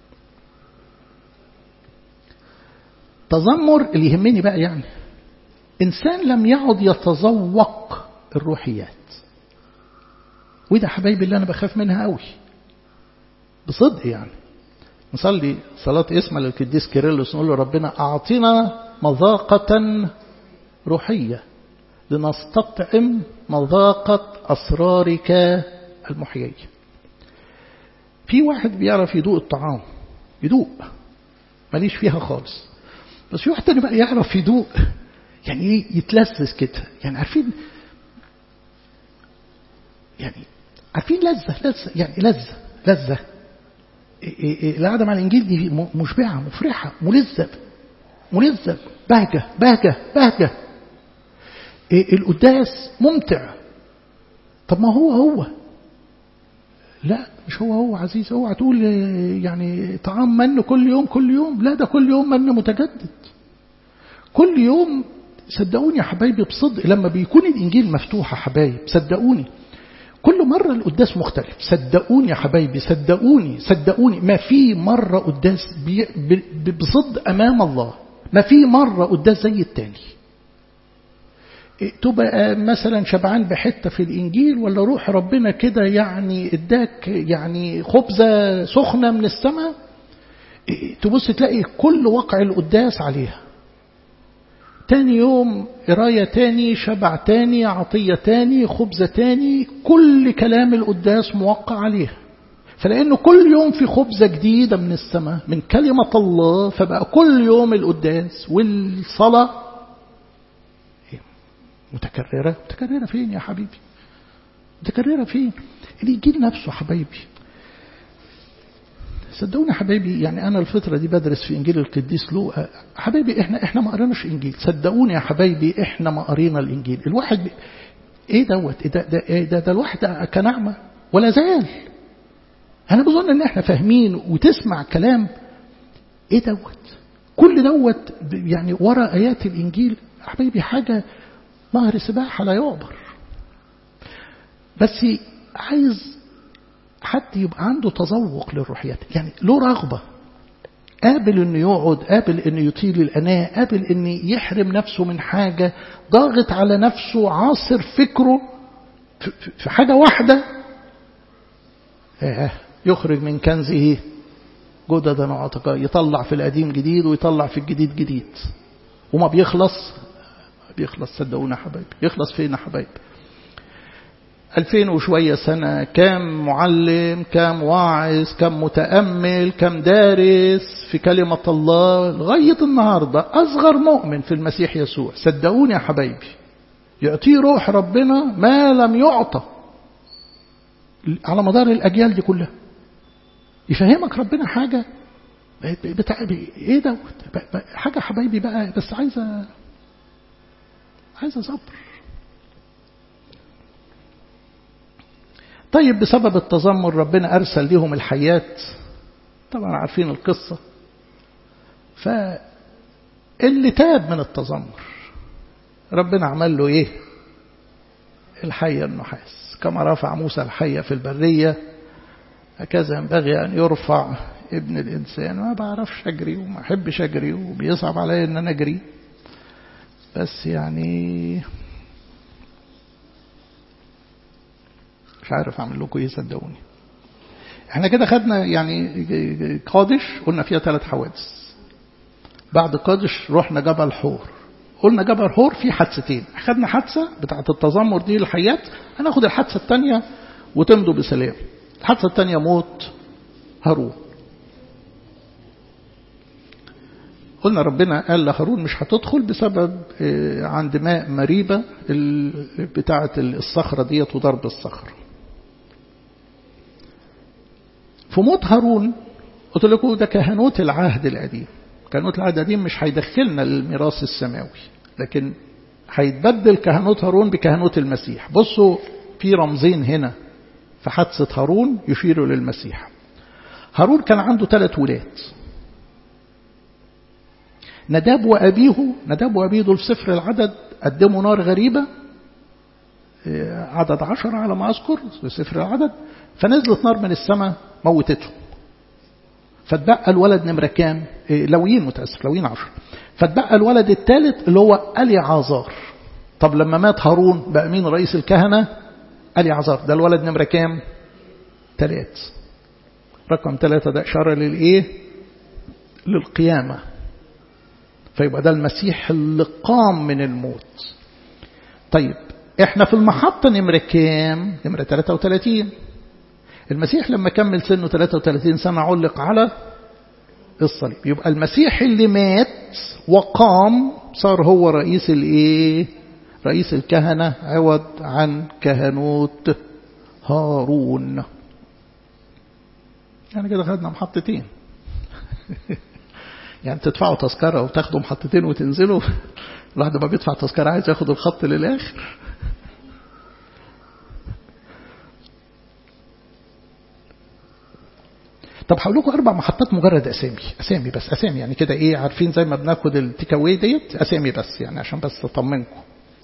تذمر اللي يهمني بقى يعني إنسان لم يعد يتذوق الروحيات وده حبايبي اللي أنا بخاف منها قوي بصدق يعني نصلي صلاة اسم للقديس كيرلس نقول له ربنا أعطنا مذاقة روحية لنستطعم مذاقة أسرارك المحيية في واحد بيعرف يدوق الطعام يدوق ماليش فيها خالص بس في واحد تاني بقى يعرف يدوق يعني ايه يتلذذ كده يعني عارفين يعني عارفين لذة لذة يعني لذة لذة القعدة مع الإنجيل دي مشبعة مفرحة ملذة ملذة بهجة بهجة بهجة القداس ممتع طب ما هو هو لا مش هو هو عزيز اوعى تقول يعني طعام من كل يوم كل يوم لا ده كل يوم من متجدد كل يوم صدقوني يا حبايبي بصدق لما بيكون الإنجيل مفتوح يا حبايب صدقوني كل مرة القداس مختلف صدقوني يا حبايبي صدقوني صدقوني ما في مرة قداس بصدق أمام الله ما في مرة قداس زي التاني تبقى مثلا شبعان بحتة في الإنجيل ولا روح ربنا كده يعني اداك يعني خبزة سخنة من السماء تبص تلاقي كل وقع القداس عليها تاني يوم قراية تاني شبع تاني عطية تاني خبزة تاني كل كلام القداس موقع عليها فلأنه كل يوم في خبزة جديدة من السماء من كلمة الله فبقى كل يوم القداس والصلاة متكررة متكررة فين يا حبيبي متكررة فين الإنجيل نفسه حبايبي صدقوني حبايبي يعني أنا الفترة دي بدرس في إنجيل القديس لوقا حبايبي إحنا إحنا ما قريناش إنجيل صدقوني يا حبايبي إحنا ما قرينا الإنجيل الواحد بي... إيه دوت إيه ده ده, إيه ده, ده الواحد كنعمة ولا زال أنا بظن إن إحنا فاهمين وتسمع كلام إيه دوت كل دوت يعني ورا آيات الإنجيل حبايبي حاجة نهر سباحة لا يعبر بس عايز حد يبقى عنده تذوق للروحيات يعني له رغبة قابل انه يقعد قابل انه يطيل الاناء قابل انه يحرم نفسه من حاجة ضاغط على نفسه عاصر فكره في حاجة واحدة يخرج من كنزه جددا وعتقاء يطلع في القديم جديد ويطلع في الجديد جديد وما بيخلص بيخلص صدقونا حبايب يخلص فين حبايب ألفين وشوية سنة كم معلم كم واعظ كم متأمل كم دارس في كلمة الله لغاية النهاردة أصغر مؤمن في المسيح يسوع صدقوني يا حبايبي يعطيه روح ربنا ما لم يعطى على مدار الأجيال دي كلها يفهمك ربنا حاجة بتاع ايه دوت حاجة حبايبي بقى بس عايزة عايزة صبر طيب بسبب التذمر ربنا أرسل لهم الحياة طبعا عارفين القصة فاللي تاب من التذمر ربنا عمل له إيه الحية النحاس كما رفع موسى الحية في البرية هكذا ينبغي أن يرفع ابن الإنسان ما بعرفش أجري وما أحبش أجري وبيصعب عليا أن أنا أجري بس يعني مش عارف اعمل لكم ايه صدقوني احنا كده خدنا يعني قادش قلنا فيها ثلاث حوادث بعد قادش رحنا جبل حور قلنا جبل حور فيه حادثتين خدنا حادثة بتاعة التذمر دي للحياة هناخد الحادثة الثانية وتمضوا بسلام الحادثة الثانية موت هارون قلنا ربنا قال لهارون مش هتدخل بسبب عند ماء مريبة بتاعة الصخرة ديت وضرب الصخرة في موت هارون قلت لكم ده كهنوت العهد القديم كهنوت العهد القديم مش هيدخلنا للميراث السماوي لكن هيتبدل كهنوت هارون بكهنوت المسيح بصوا في رمزين هنا في حادثة هارون يشيروا للمسيح هارون كان عنده ثلاث ولاد نداب وأبيه نداب وأبيه دول في سفر العدد قدموا نار غريبة عدد عشرة على ما أذكر في سفر العدد فنزلت نار من السماء موتتهم فاتبقى الولد نمرة كام إيه لويين متأسف لويين عشر فاتبقى الولد الثالث اللي هو ألي عازار طب لما مات هارون بقى مين رئيس الكهنة ألي عازار ده الولد نمرة كام ثلاث رقم ثلاثة ده إشارة للإيه للقيامة فيبقى ده المسيح اللي قام من الموت طيب احنا في المحطة نمرة كام نمرة 33 المسيح لما كمل سنه 33 سنة علق على الصليب يبقى المسيح اللي مات وقام صار هو رئيس الايه رئيس الكهنة عوض عن كهنوت هارون يعني كده خدنا محطتين يعني تدفعوا تذكرة وتاخدوا محطتين وتنزلوا الواحد ما بيدفع تذكرة عايز ياخد الخط للآخر طب هقول لكم أربع محطات مجرد أسامي أسامي بس أسامي يعني كده إيه عارفين زي ما بناخد التيكاوي ديت أسامي بس يعني عشان بس أطمنكم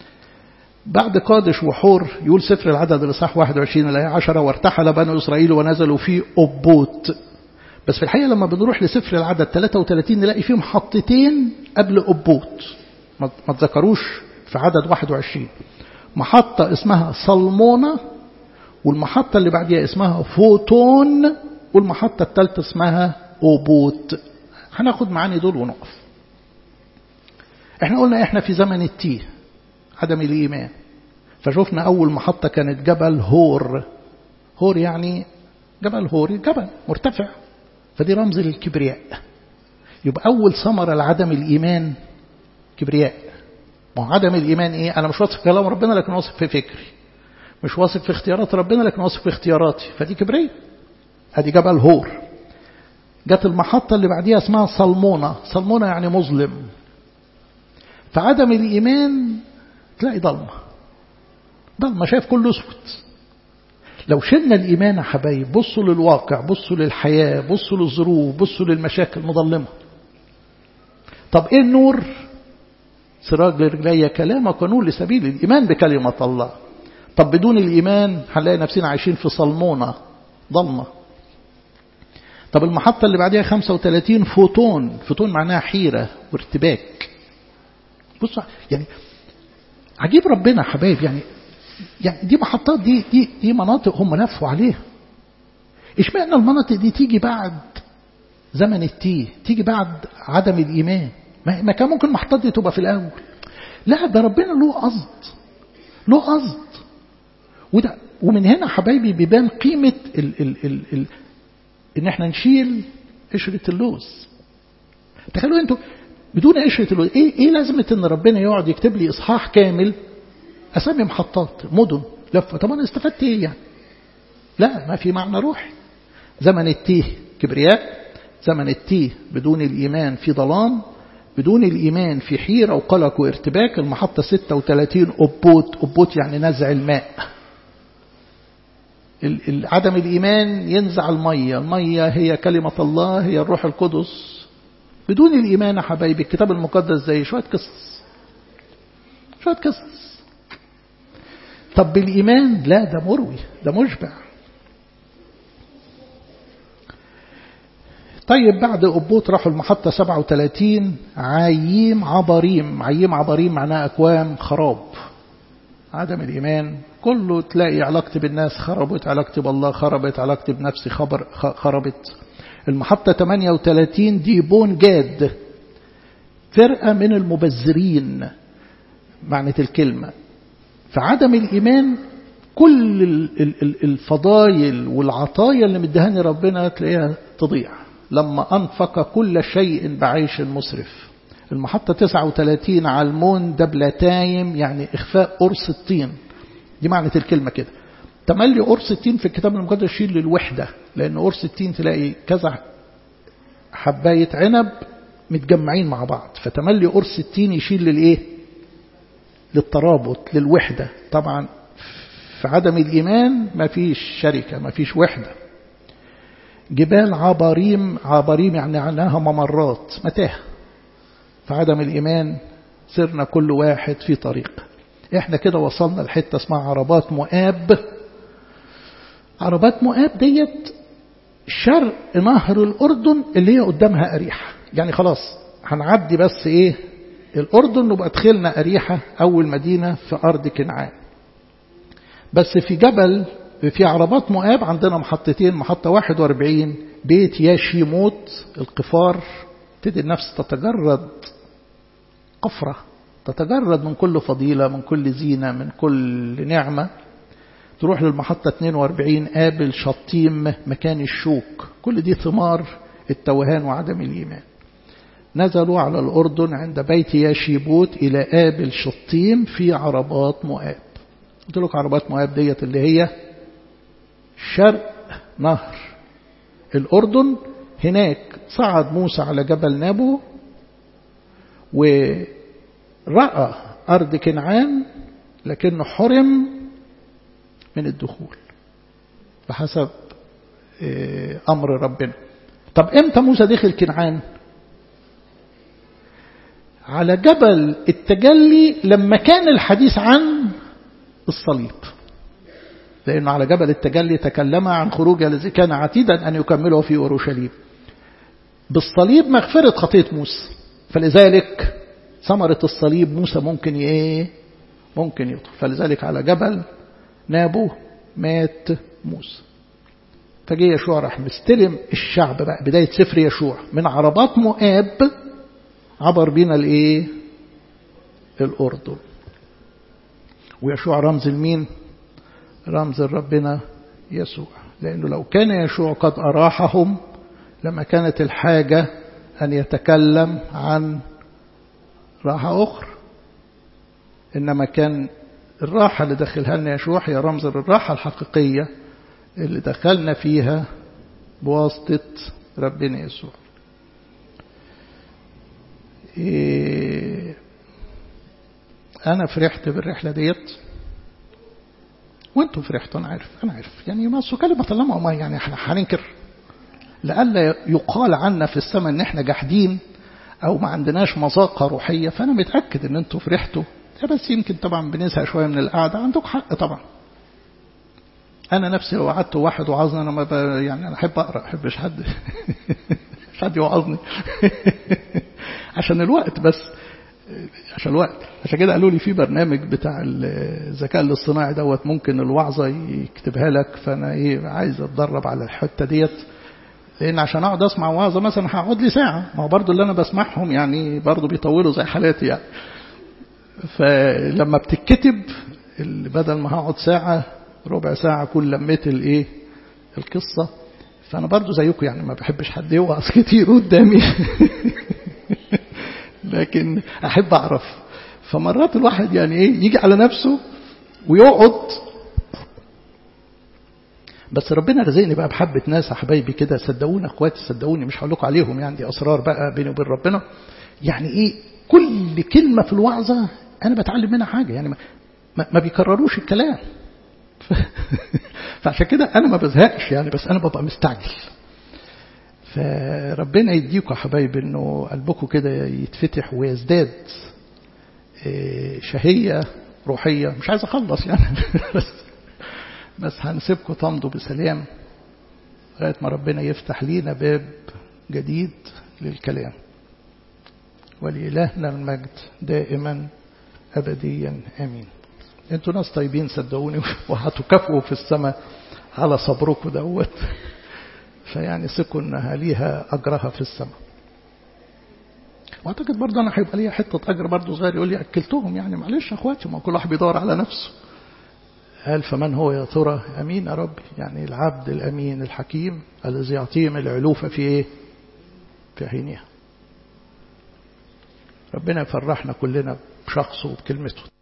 بعد قادش وحور يقول سفر العدد الإصحاح 21 الآية 10 وارتحل بنو إسرائيل ونزلوا في أبوت بس في الحقيقة لما بنروح لسفر العدد 33 نلاقي فيه محطتين قبل أبوت ما تذكروش في عدد 21 محطة اسمها صلمونة والمحطة اللي بعديها اسمها فوتون والمحطة الثالثة اسمها أوبوت هناخد معاني دول ونقف احنا قلنا احنا في زمن التيه عدم الإيمان فشوفنا أول محطة كانت جبل هور هور يعني جبل هور جبل مرتفع فدي رمز للكبرياء يبقى أول ثمرة لعدم الإيمان كبرياء ما هو عدم الإيمان إيه أنا مش واثق في كلام ربنا لكن واثق في فكري مش واثق في اختيارات ربنا لكن واثق في اختياراتي فدي كبرياء ادي جبل هور جت المحطة اللي بعديها اسمها صلمونة صلمونة يعني مظلم فعدم الإيمان تلاقي ضلمة ضلمة شايف كله اسود لو شلنا الإيمان يا حبايب بصوا للواقع بصوا للحياة بصوا للظروف بصوا للمشاكل مظلمة طب ايه النور سراج لرجلي كلامك ونور لسبيل الإيمان بكلمة الله طب بدون الإيمان هنلاقي نفسنا عايشين في صلمونة ضلمة طب المحطة اللي بعدها 35 فوتون فوتون معناها حيرة وارتباك بص يعني عجيب ربنا حبايب يعني يعني دي محطات دي دي دي مناطق هم لفوا عليها اشمعنى المناطق دي تيجي بعد زمن التيه تيجي بعد عدم الإيمان ما كان ممكن المحطات دي تبقى في الأول لا ده ربنا له قصد له قصد وده ومن هنا حبايبي بيبان قيمة ال ال ال ال ان احنا نشيل قشرة اللوز تخيلوا انتوا بدون قشرة اللوز ايه, ايه لازمة ان ربنا يقعد يكتب لي اصحاح كامل اسامي محطات مدن لفة طب انا استفدت ايه يعني لا ما في معنى روحي زمن التيه كبرياء زمن التيه بدون الإيمان في ظلام بدون الإيمان في حيرة وقلق وارتباك المحطة 36 أبوت أبوت يعني نزع الماء عدم الإيمان ينزع المية المية هي كلمة الله هي الروح القدس بدون الإيمان يا حبايبي الكتاب المقدس زي شوية قصص شوية قصص طب بالإيمان لا ده مروي ده مشبع طيب بعد أبوت راحوا المحطة 37 عايم عبريم عايم عبريم معناه أكوام خراب عدم الإيمان كله تلاقي علاقتي بالناس خربت علاقتي بالله خربت علاقتي بنفسي خبر خربت المحطة 38 دي بون جاد فرقة من المبذرين معنى الكلمة فعدم الإيمان كل الفضايل والعطايا اللي مدهاني ربنا تلاقيها تضيع لما أنفق كل شيء بعيش مسرف المحطة 39 علمون دبلتايم يعني إخفاء قرص الطين دي معنى الكلمة كده تملي قرص التين في الكتاب المقدس يشير للوحدة لأن قرص التين تلاقي كذا حباية عنب متجمعين مع بعض فتملي قرص التين يشير للإيه للترابط للوحدة طبعا في عدم الإيمان ما فيش شركة ما فيش وحدة جبال عباريم عباريم يعني عناها ممرات متاهة في عدم الإيمان سرنا كل واحد في طريق احنا كده وصلنا لحتة اسمها عربات مؤاب عربات مؤاب ديت شرق نهر الأردن اللي هي قدامها أريحة يعني خلاص هنعدي بس إيه الأردن نبقى دخلنا أريحة أول مدينة في أرض كنعان بس في جبل في عربات مؤاب عندنا محطتين محطة 41 بيت ياشيموت القفار تدي النفس تتجرد قفرة تتجرد من كل فضيلة من كل زينة من كل نعمة تروح للمحطة 42 قابل شطيم مكان الشوك كل دي ثمار التوهان وعدم الإيمان نزلوا على الأردن عند بيت ياشيبوت إلى قابل شطيم في عربات مؤاب قلت لك عربات مؤاب ديت اللي هي شرق نهر الأردن هناك صعد موسى على جبل نابو ورأى أرض كنعان لكنه حرم من الدخول بحسب أمر ربنا طب إمتى موسى دخل كنعان على جبل التجلي لما كان الحديث عن الصليب لأنه على جبل التجلي تكلم عن خروج الذي كان عتيدا أن يكمله في أورشليم بالصليب مغفرة خطية موسى فلذلك ثمرة الصليب موسى ممكن ايه ممكن يطلع فلذلك على جبل نابو مات موسى فجي يشوع راح مستلم الشعب بقى بداية سفر يشوع من عربات مؤاب عبر بينا الايه الأردن ويشوع رمز المين رمز ربنا يسوع لأنه لو كان يشوع قد أراحهم لما كانت الحاجة أن يتكلم عن راحة أخرى إنما كان الراحة اللي دخلها لنا يشوع هي رمز للراحة الحقيقية اللي دخلنا فيها بواسطة ربنا يسوع إيه أنا فرحت بالرحلة ديت وانتم فرحتوا أنا عارف أنا عارف يعني ما كلمة الله ما يعني احنا هننكر لألا يقال عنا في السماء ان احنا جاحدين او ما عندناش مذاقة روحية فانا متأكد ان انتوا فرحتوا بس يمكن طبعا بنزهق شوية من القعدة عندك حق طبعا انا نفسي لو قعدت واحد وعظني انا ما ب... يعني انا احب اقرا ما احبش حد مش حد يوعظني عشان الوقت بس عشان الوقت عشان كده قالوا لي في برنامج بتاع الذكاء الاصطناعي دوت ممكن الوعظة يكتبها لك فانا ايه عايز اتدرب على الحتة ديت لان عشان اقعد اسمع وعظه مثلا هقعد لي ساعه ما هو برضه اللي انا بسمعهم يعني برضه بيطولوا زي حالاتي يعني فلما بتتكتب بدل ما هقعد ساعه ربع ساعه اكون لميت الايه القصه فانا برضه زيكم يعني ما بحبش حد يوعظ كتير قدامي لكن احب اعرف فمرات الواحد يعني ايه يجي على نفسه ويقعد بس ربنا رزقني بقى بحبة ناس حبايبي كده صدقوني اخواتي صدقوني مش هقول لكم عليهم يعني دي اسرار بقى بيني وبين ربنا يعني ايه كل كلمة في الوعظة انا بتعلم منها حاجة يعني ما, ما بيكرروش الكلام فعشان كده انا ما بزهقش يعني بس انا ببقى مستعجل فربنا يديكم يا حبايبي انه قلبكم كده يتفتح ويزداد شهية روحية مش عايز اخلص يعني بس بس هنسيبكم تمضوا بسلام لغاية ما ربنا يفتح لينا باب جديد للكلام ولإلهنا المجد دائما أبديا آمين انتوا ناس طيبين صدقوني وهتكافئوا في السماء على صبركم دوت فيعني ثقوا انها ليها اجرها في السماء واعتقد برضه انا هيبقى ليا حته اجر برضه صغير يقول لي اكلتهم يعني معلش يا اخواتي ما كل واحد بيدور على نفسه قال فمن هو يا ترى أمين يا رب يعني العبد الأمين الحكيم الذي يعطيهم العلوفة في إيه في حينها ربنا يفرحنا كلنا بشخصه وبكلمته